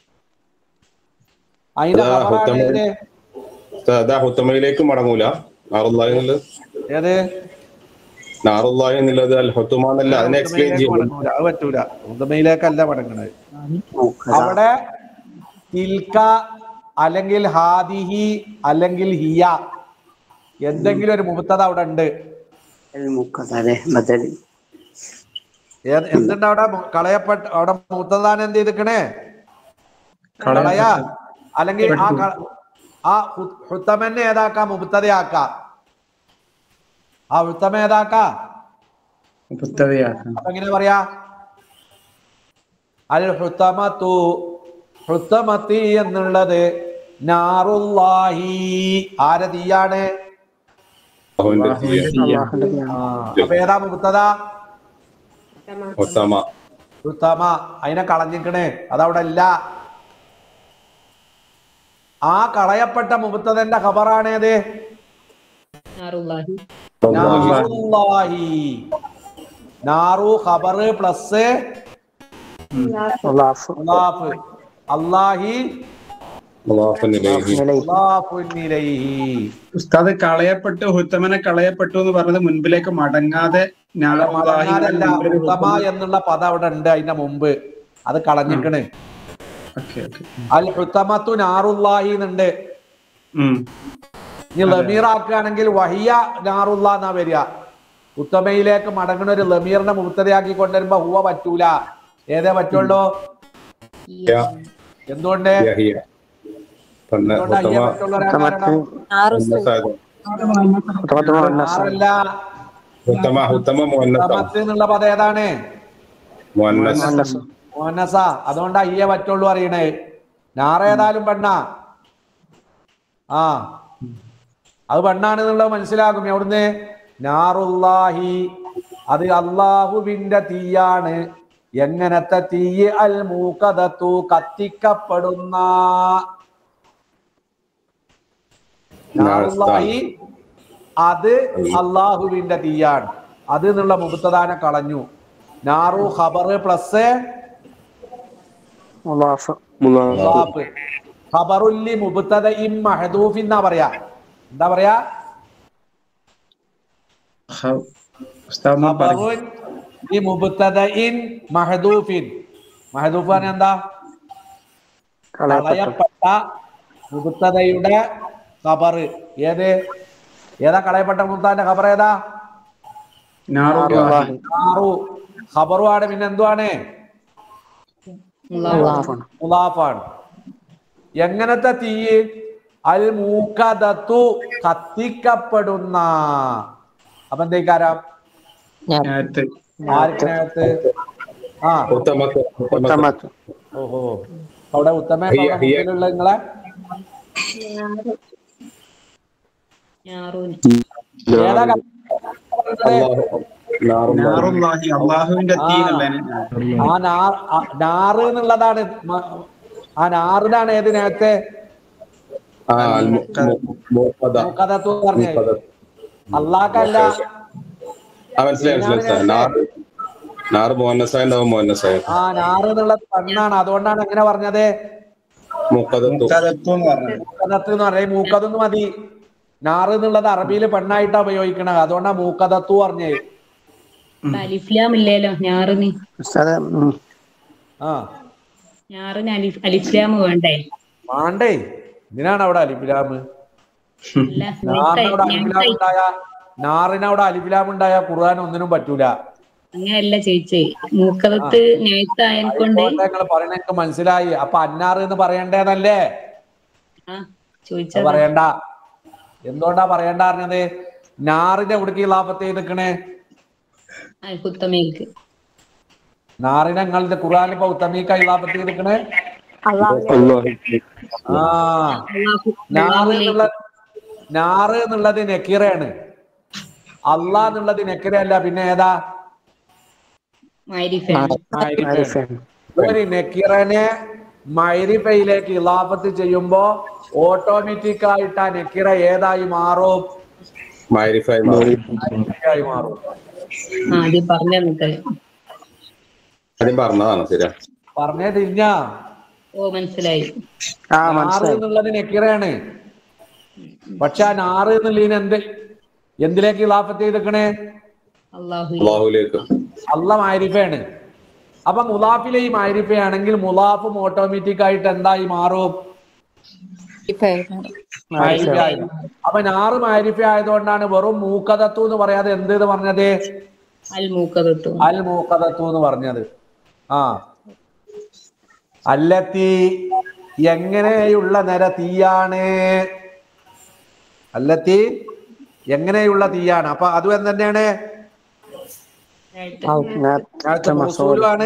അതിന്റെ അതാ ഖബറാണ് ഹുത്തമ. ഏത് അതാ ഹുത്തമയിലേക്ക് മടങ്ങൂല നാറുല്ലാഹി എന്നുള്ളത് ഏത് നാറുല്ലാഹി എന്നുള്ളത് അൽ ഹുത്തുമ എന്നല്ല അതിനെ എക്സ്പ്ലെയിൻ ഉദമയിലേക്ക് ചെയ്യും മടങ്ങൂല. അത് പറ്റൂല ഉദമയിലേക്കല്ല മടങ്ങണത് അവിടെ തിൽക്ക അല്ലെങ്കിൽ ഹാദിഹി അല്ലെങ്കിൽ ഹിയ എന്തെങ്കിലും ഒരു മുബത്തത അവിടെ ഉണ്ട് അതെ ബദൽ ഏത് എന്തുണ്ട് അവിടെ മു- കളയപ്പെട്ട അവിടെ മുത്തതാണ് എന്ത് ചെയ്തിക്കണേ കളയാ അല്ലെങ്കിൽ ആ ക- ആ ഹു- ഹുത്തമനെ ഏതാക്കാം മുബത്തതയാക്കാം ആ ഹുത്തമ ഏതാക്കാ മുബത്തദയാക്കാം അപ്പൊ എങ്ങനെ പറയാ അൽ ഹുത്തമത്തു ഹുത്തമത്തി എന്നുള്ളത് നാറുല്ലാഹി ആരെ തീയാണ് അവന്റെ തീയ. അള്ളാഹുന്റെ തീയാണ് ആ, അപ്പൊ ഏതാ മുബത്തത ഹുത്തമ ഹുത്തമ അതിനെ കളഞ്ഞിക്കണേ അതവിടെ ഇല്ല ആ കളയപ്പെട്ട മുബത്തതന്റെ ഖബറാണേത് നാറുല്ലാഹി നാറുല്ലാഹി നാറു ഖബറ് പ്ലസ് മുലാഫ് മുലാഫ് അല്ലാഹി മുളാഫൻ ഇലൈഹി നിലയിൽ മുലാഫുൻ ഇലൈഹി ഉസ്താദ് കളയപ്പെട്ടു ഹുത്തമനെ കളയപ്പെട്ടു എന്ന് പറഞ്ഞത് മുൻപിലേക്ക് മടങ്ങാതെ നാറുല്ലാഹി മടങ്ങാനല്ല മുൻപിൽ ഉത്തമ എന്നുള്ള പദം അവിടെ ഉണ്ട് അതിന്റെ മുമ്പ് അത് കളഞ്ഞിക്കണ് ഓക്കെ ഓക്കെ അൽ ഹുത്തമത്തു നാറുല്ലാഹി എന്നുണ്ട് ഉം ഇനി ലമീറാക്കുകയാണെങ്കിൽ വഹിയ നാറുല്ല എന്നാ വരിക ഉത്തമയിലേക്ക് മടങ്ങുന്ന ഒരു ലമീറിനെ മുക്തതയാക്കി കൊണ്ടുവരുമ്പോ ഹുവ പറ്റൂല ഏതേ പറ്റുള്ളൂ യ, എന്തുകൊണ്ട് യ, ഹിയ. പിന്നെ എന്തുകൊണ്ട് അയ്യേ ഉത്തമ പറ്റുള്ള ഒരു കാരണം മുന്നസായത്. ഉത്തമത്ത് മുഅന്നസ് ആറല്ല ഉത്തമ ഉത്തമ മുന്നസം ഉത്തമത്ത് എന്നുള്ള പദം ഏതാണ് മുന്നസ് മുഅന്നസ് മോനസ അതുകൊണ്ട് അയ്യേ പറ്റുള്ളൂ അറിയണേ ഞാറേതായാലും പെണ്ണ ആ അത് പെണ്ണാണെന്നുള്ളത് മനസ്സിലാകും എവിടുന്ന് നാറുല്ലാഹി അത് അള്ളാഹുവിന്റെ തീയാണ് എങ്ങനത്തെ തീയ് അൽ മൂക്കതത്തു കത്തിക്കപ്പെടുന്ന നാറുല്ലാഹി അത് അള്ളാഹുവിന്റെ തീയാണ് അത് എന്നുള്ള മുബത്തദാനെ കളഞ്ഞു നാറു ഖബർ പ്ലസ് മുലാഫ് മുലാഫ് ഖബറുല്ലി മുബത്തദഇൻ മഹദൂഫ് എന്നാ പറയാ എന്താ പറയാ ഹ- ഉസ്താദ് ഒന്ന് പറയൂ. ഖബറുൻ ലി മുബത്തദഇൻ മഹദൂഫിൻ മഹദൂഫ് പറഞ്ഞ എന്താ കളയപ്പെട്ടു കളയപ്പെട്ട മുബത്തദയുടെ ഖബർ ഏത് ഏതാ കളയപ്പെട്ട മുബത്താന്റെ ഖബർ ഏതാ നാറുല്ലാഹി. നാറു ഖബറു ആണ് പിന്നെ എന്തുവാണ് മുലാഫാണ് മുലാഫാണ് എങ്ങനത്തെ തീ അൽ മൂക്കതത്തു കത്തിക്കപ്പെടുന്ന അപ്പൊ എന്തേക്കാരം നേരത്തെ ആർക്കിനകത്ത് ആ ഉത്തമത്ത് ഉത്തമത്ത് ഉത്തമത്ത് ഓഹോ അവിടെ ഉത്തമ ഹിയ, ഹിയ. നിങ്ങളെ ഞാറൂന് ഏതാ ക- അല്ലാഹു നാറുല്ലാഹി. നാറുല്ലാഹി അള്ളാഹുവിന്റെ തീ എന്നുള്ളതിന് ആ നാർ ആ നാറ് എന്നുള്ളതാണ് മ- ആ നാറിനാണ് ഏത് നേരത്തെ ആ അൽ മു- മു- മുഖദ. മൂക്കതത്തു പറഞ്ഞത് മുഖദ. അള്ളാഹ്ക്കല്ല ആ മനസ്സിലായി മനസ്സിലായി നാറ് നാറ് മോഹനസായ ഉണ്ടാവും മോഹനസായ ആ നാറ് എന്നുള്ളത് പെണ്ണാണ് അതുകൊണ്ടാണ് എങ്ങനെ പറഞ്ഞത് മുഖദത്തു മുഖദത്വം എന്ന് പറഞ്ഞത് മൂക്കതത്ത് എന്ന് പറയും മൂക്കതെന്ന് മതി നാറ് എന്നുള്ളത് അറബിയിൽ പെണ്ണായിട്ടാ ഉപയോഗിക്കണത് അതുകൊണ്ടാ മൂക്കതത്തു പറഞ്ഞത് അലിഫ്ലാം ഇല്ലല്ലോ ഞാറിന് ഉസ്താദ് ഉം, ആ ഞാറിന് അലിഫ് അലിഫ്ലാം വേണ്ടേ മാണ്ടേ ഇതിനാണ് അവിടെ അലിഫിലാമ് അല്ല നാറിന് അവിടെ അലിഫിലാം ഞങ്ങക്ക് ഉണ്ടായ നാറിന് അവിടെ അലിഫിലാം ഉണ്ടായ ഖുർആൻ ഒന്നിനും പറ്റൂല അങ്ങനെയല്ല ചോദിച്ചേ മൂക്കകത്ത് നേഴ്ത്തായത് കൊണ്ട് നിങ്ങൾ പറയണ എനിക്ക് മനസ്സിലായി അപ്പൊ അന്നാറ് എന്ന് പറയണ്ടേന്നല്ലേ ആ അത് ചോദിച്ചതാ പറയണ്ട എന്തുകൊണ്ടാ പറയണ്ട അറിഞ്ഞത് നാറിന്റെ എവിടേക്ക് ലാഭത്തെ നിൽക്കണേ കുത്തമേക്ക് നാറിനെ നിങ്ങളുടെ ഖുർആൻ ഇപ്പൊ ഉത്തമീക്ക ഇലാപത്തി നിൽക്കണേ ആ നാറ് എന്നുള്ള നാറ് എന്നുള്ളത് നെക്കിറയാണ് അള്ളാ എന്നുള്ളത് നെക്കിറയല്ല പിന്നെ ഏതാ മാരിഫാണ് മൈരിഫയാണ്. ആരിഫാണ്. ഒരു നെക്കിറനെ മൈരിഫയിലേക്ക് ഇലാപത്ത് ചെയ്യുമ്പോ ഓട്ടോമാറ്റിക് ആയിട്ട് ആ നെക്കിറ ഏതായി മാറും മാരിഫായി മാറി മൈരിഫയായി മാറും ആ ആദ്യം പറഞ്ഞു നിൽക്കല് ആദ്യം പറഞ്ഞതാണ് ശരിയാ പറഞ്ഞേ തിരിഞ്ഞ ഓ മനസ്സിലായി ആ നാറ് മനസ്സിലായി എന്നുള്ളത് നെക്കിറയാണ് പക്ഷെ ആ നാറ് എന്നുള്ളതിന് എന്ത് എന്തിലേക്ക് ഇലാഫത്ത് ചെയ്തേക്കണേ അള്ളാഹു അള്ളാഹുലേക്ക് അല്ല മാരിഫയാണ് അപ്പൊ മുലാഫിലെ ഈ മാരിഫയാണെങ്കിൽ മുലാഫും ഓട്ടോമാറ്റിക് ആയിട്ട് എന്തായി മാറും മാരിഫയായി അപ്പൊ നാറ് മാരിഫ ആയതുകൊണ്ടാണ് വെറും മൂക്കതത്തു എന്ന് പറയാതെ എന്ത് എന്ന് പറഞ്ഞത് അൽ മൂക്കതത്തു അൽ മൂക്കതത്തു എന്ന് പറഞ്ഞത് ആ അല്ലത്തി എങ്ങനെയുള്ള നിര തീയാണ് അല്ലത്തി എങ്ങനെയുള്ള തീയാണ് അപ്പൊ അതും എന്ത് തന്നെയാണ് നേരത്തെ മസൂലുമാണ്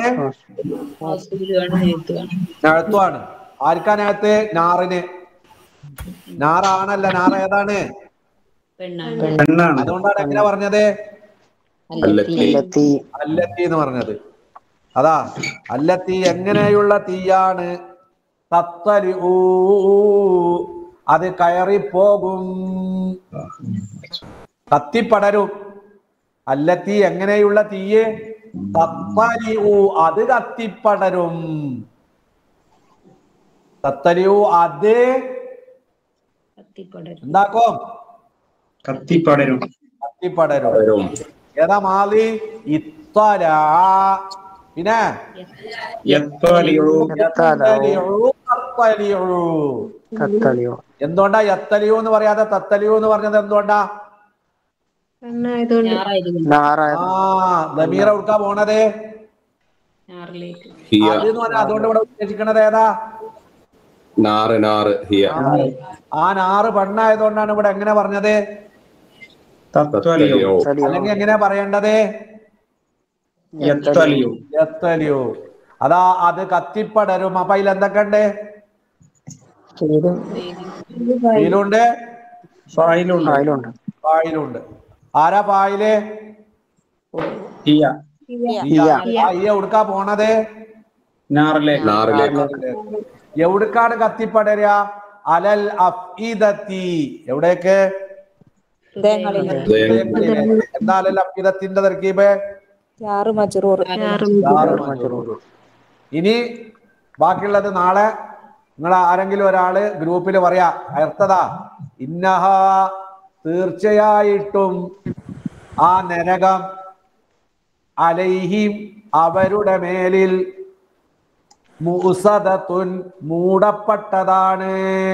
നഴത്തുമാണ് ആർക്കാ നേരത്തെ നാറിന് നാറാണല്ല നാറ ഏതാണ് പെണ്ണാണ് പെണ്ണാണ് അതുകൊണ്ടാണ് എങ്ങനെ പറഞ്ഞത് അല്ലത്തി അല്ലത്തി അല്ലത്തി എന്ന് പറഞ്ഞത് അതാ അല്ലത്തി എങ്ങനെയുള്ള തീയാണ് തത്തലി ഊ അത് കയറിപ്പോകും കത്തിപ്പടരും അല്ലത്തി എങ്ങനെയുള്ള തീയ് തത്തലി ഊ അത് കത്തിപ്പടരും തത്തലിയു അത് കത്തിപ്പടരും എന്താക്കും കത്തിപ്പടരും കത്തിപ്പടരും വരും ഏതാ മാലി ഇത്തല പിന്നെ യത്വാലിയോ യത്തലിഉ, തത്തലിഉ. കത്തലിയോ എന്തുകൊണ്ടാ യത്തലിയോ എന്ന് പറയാതെ തത്തലിയോ എന്ന് പറഞ്ഞത് എന്തുകൊണ്ടാ പെണ്ണായതുകൊണ്ട് ഞാറായിരിക്കും നാറായത് ആ ദമീർ എവിടുക്കാ പോണത് ഞാറിലേക്ക് ഹിയ അത് എന്ന് പറഞ്ഞാൽ അതുകൊണ്ട് ഇവിടെ ഉദ്ദേശിക്കണത് ഏതാ നാറ് നാറ് ഹിയ ആ നാറ് പെണ്ണായതുകൊണ്ടാണ് ഇവിടെ എങ്ങനെ പറഞ്ഞത് തത്വലിയോ തലിയോ അല്ലെങ്കിൽ എങ്ങനെയാ പറയേണ്ടത് യത്വലിയോ എത്തലിയോ അതാ അത് കത്തിപ്പടരും അപ്പൊ അതിൽ എന്തൊക്കെ ഉണ്ട് ഫീലുണ്ട് ഫായിലുണ്ട് അതിലുണ്ട് ഫായിലുണ്ട് ആരാ ഫായില് ഹിയ ഈ എവിടുക്കാ പോണത് നാറിലേക്ക് നാറിലേക്ക് എവിടുക്കാണ് കത്തിപ്പടരുക അലൽ അഫീദത്തി എവിടേക്ക് ഇതേങ്ങളില് ഹൃദയം എന്താ അലൽ അഫീദത്തിന്റെ തർക്കീബ് യാറ് മജറൂർ ദാറു മജ്റൂർ. ഇനി ബാക്കിയുള്ളത് നാളെ നിങ്ങൾ ആരെങ്കിലും ഒരാള് ഗ്രൂപ്പിൽ പറയാ അർത്ഥതാ ഇന്നഹ തീർച്ചയായിട്ടും ആ നരകം അലൈഹിം അവരുടെ മേലിൽ മുസദത്തുൻ മൂടപ്പെട്ടതാണ്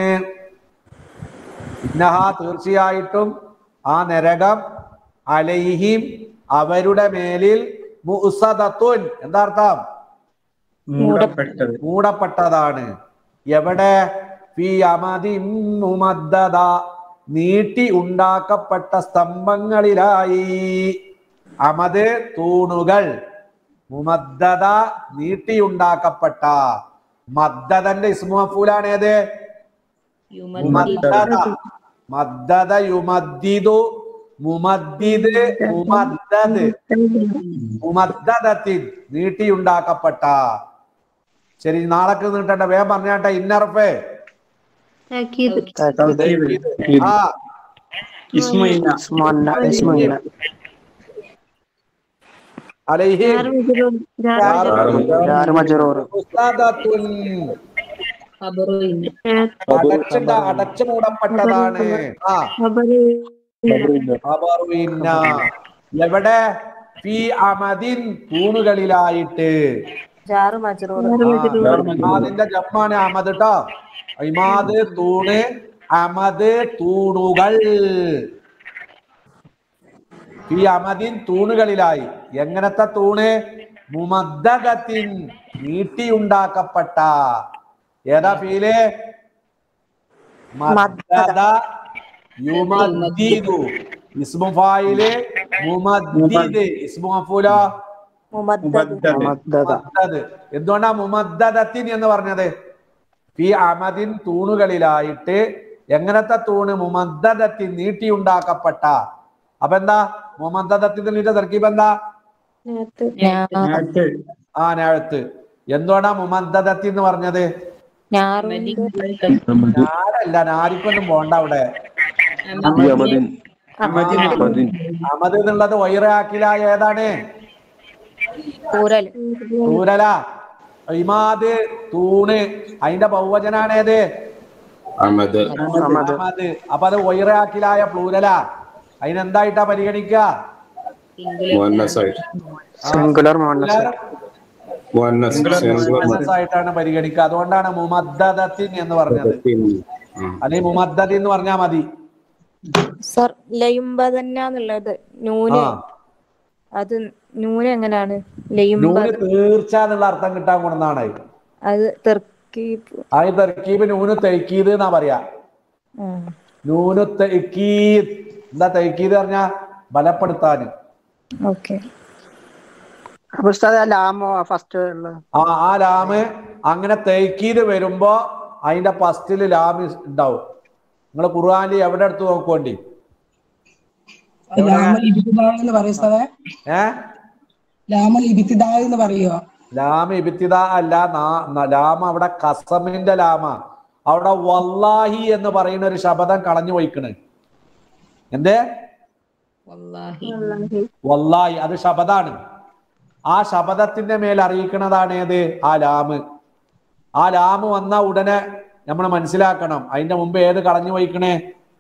ഇന്നഹ തീർച്ചയായിട്ടും ആ നരകം അലൈഹിം അവരുടെ മേലിൽ മുസദത്തുൻ എന്താ അർത്ഥം മൂടപ്പെട്ടത് മൂടപ്പെട്ടതാണ് എവിടെ ഫി അമദിൻ മുമദ്ദദ നീട്ടി ഉണ്ടാക്കപ്പെട്ട സ്തംഭങ്ങളിലായി അമത് തൂണുകൾ മുമദ്ദദ നീട്ടിയുണ്ടാക്കപ്പെട്ട മദ്ദദന്റെ ഇസ്മുഫൂലാണ് ഏത് മുമദ്ദദ മദ്ദദ യുമദ്ദിദു മുമദ്ദിദ് മുമദ്ദദ് മുമദ്ദദത്തിൻ നീട്ടിയുണ്ടാക്കപ്പെട്ട ശരി നാളേക്ക് നീട്ടണ്ട വേഗം പറഞ്ഞാട്ടെ ഇന്നർഫേ താക്കീത് ആ ഇസ്മയിന ഇസ്മുന്ന ഇസ്മുന്ന അലൈഹി ജാറ് മജറൂർ ഉസ്താദത്തുൻ ഖബറുയിന് അടച്ചുണ്ട അടച്ചു മൂടപ്പെട്ടതാണ് ആ ഖബറുഇന്ന. എവിടെ ഫി അമദിൻ തൂണുകളിലായിട്ട് ജാറ് മജറൂർ അതിന്റെ ജമ്മാണ് അമദ് കേട്ടോ ഇമാദ് തൂണ് അമദ് തൂണുകൾ ഈ അമദിൻ തൂണുകളിലായി എങ്ങനത്തെ തൂണ് മുമദ്ദത്തിൻ നീട്ടിയുണ്ടാക്കപ്പെട്ട ഏതാ ഫീല് മദ്ദദ യുമദ്ദിദു ഇസ്മു ഫായില് മുമദ്ദിദ് ഇസ്മു മഫൂലോ മുമദ്ദദ് മദ്ദദ മുമദ്ദദ്. എന്തുകൊണ്ടാ മുമദ്ദത്തിൻ എന്ന് പറഞ്ഞത് ഈ അമദിൻ തൂണുകളിലായിട്ട് എങ്ങനത്തെ തൂണ് മുമദ്ദത്തിൻ നീട്ടിയുണ്ടാക്കപ്പെട്ട അപ്പൊ എന്താ മുമദ്ദത്തിന്റെ തർക്കീബ് എന്താ നേരത്തെ ആ നേഴത്ത് എന്തുകൊണ്ടാ മുമദ്ദത്തി എന്ന് പറഞ്ഞത് ഞാറുണ്ട് ഞാരല്ല നാരിക്കൊന്നും പോണ്ട അവിടെ അമദ് എന്നുള്ളത് വൈറാക്കില ഏതാണ് കൂരൽ തൂരല ഇമാദ് തൂണ് അതിന്റെ ബഹുവചനാണ് ഏത് അഹമ്മദ് അഹമ്മദ് അഹമ്മദ് അപ്പൊ അത് വൈറാക്കിലായ പ്ലൂരല അതിനെന്തായിട്ടാ പരിഗണിക്കുക മുഹന്നസായിട്ട് സിംഗുലർ മോഹൻസ് മുഹന്നസ് മുഹന്നസ് ആയിട്ടാണ് പരിഗണിക്കുക അതുകൊണ്ടാണ് മുമദ്ദത്തിൻ എന്ന് പറഞ്ഞത് അല്ലെങ്കിൽ മുമദ്ദതി എന്ന് പറഞ്ഞാൽ മതി സർ ലയുംബതന്നുള്ളത് നൂന് ആ അത് നൂന് എങ്ങനെയാണ് ലയുംബ നൂന് തീർച്ച എന്നുള്ള അർത്ഥം കിട്ടാൻ കൊണ്ടാണ് അത് തെർക്കീബ് ആ ഈ തർക്കീബ് നൂന് തെയ്ക്കീത് എന്നാ പറയാ നൂന് തെയ്ക്കീത് എന്താ തെയ്ക്കീത് പറഞ്ഞ ബലപ്പെടുത്താന് ഓക്കെ അപ്പൊ ഉസ്താദ് ആ ലാമോ ഫസ്റ്റ് ഉള്ളത് ആ ആ ലാമ് അങ്ങനെ തെയ്ക്കീത് വരുമ്പോ അതിന്റെ ഫസ്റ്റില് ലാമ് ഉണ്ടാവും നിങ്ങൾ ഖുർആാനിൽ എവിടെ എടുത്ത് നോക്കുവേണ്ടി ലാമൽ ഇബിത്തിദാ എന്ന് പറയും സാറേ ഏ ലാമൽ ഇബിത്തിദാ എന്ന് പറയുക ലാമ് ഇബിത്തിദ അല്ല നാ- ന- ലാമ അവിടെ കസമിന്റെ ലാമ അവിടെ വല്ലാഹി എന്ന് പറയുന്ന ഒരു ശബ്ദം കളഞ്ഞു പോയിക്കണ് എന്തേ വല്ലാഹി വല്ലാഹി അത് ശബദാണ് ആ ശബദത്തിന്റെ മേൽ അറിയിക്കുന്നതാണ് ഏത് ആ ലാമ് ആ ലാമ് വന്ന ഉടനെ നമ്മൾ മനസ്സിലാക്കണം അതിന്റെ മുമ്പ് ഏത് കളഞ്ഞു പോയിക്കണേ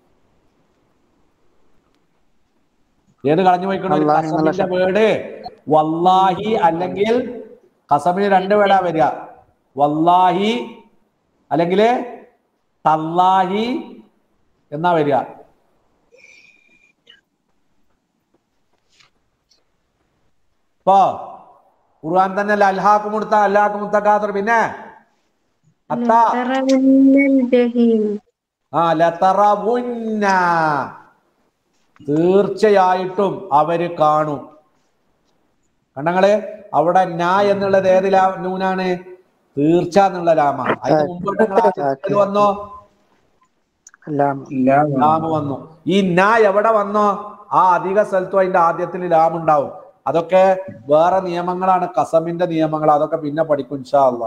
ഏത് കളഞ്ഞു പോയിക്കണ ഒരു വല്ലാഹി എന്നുള്ള കസമിന്റെ വേർഡ് വല്ലാഹി അല്ലെങ്കിൽ കസമിന് രണ്ട് വേർഡാ വരിക വല്ലാഹി അല്ലെങ്കിൽ തല്ലാഹി എന്നാ വരിക ഇപ്പൊ ഖുർആൻ തന്നെ അൽഹാക്ക് മുടുത്ത അല്ലാക്ക് മുത്തക്കാത്തർ പിന്നെ അത്ത ലതറവുന്നൽ ജഹീം ആ ലതറവുന്ന തീർച്ചയായിട്ടും അവര് കാണും കണ്ടങ്ങള് അവിടെ ന എന്നുള്ളത് ഏത് ലാ നൂനാണ് തീർച്ച എന്നുള്ള ലാമ അതിന് മുമ്പ് നിങ്ങൾ ആദ്യത്തിൽ വന്നോ ലാം ലാമ വന്നു ഈ ന എവിടെ വന്നോ ആ അധിക സ്ഥലത്തും അതിന്റെ ആദ്യത്തിൽ ലാം ഉണ്ടാവും അതൊക്കെ വേറെ നിയമങ്ങളാണ് കസമിന്റെ നിയമങ്ങൾ അതൊക്കെ പിന്നെ പഠിക്കും ഇൻഷാ അള്ളാ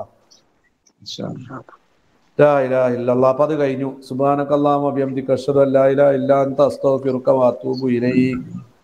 ലാ ഇലാഹ ഇല്ലല്ലാഹ്. അപ്പൊ അത് കഴിഞ്ഞു സുബാനക്കല്ലാഹു വബിഹംദിക അഷ്ഹദു അൻ ലാ ഇലാഹ ഇല്ലാ അൻത അസ്തഗ്ഫിറുക വഅതൂബു ഇലൈക്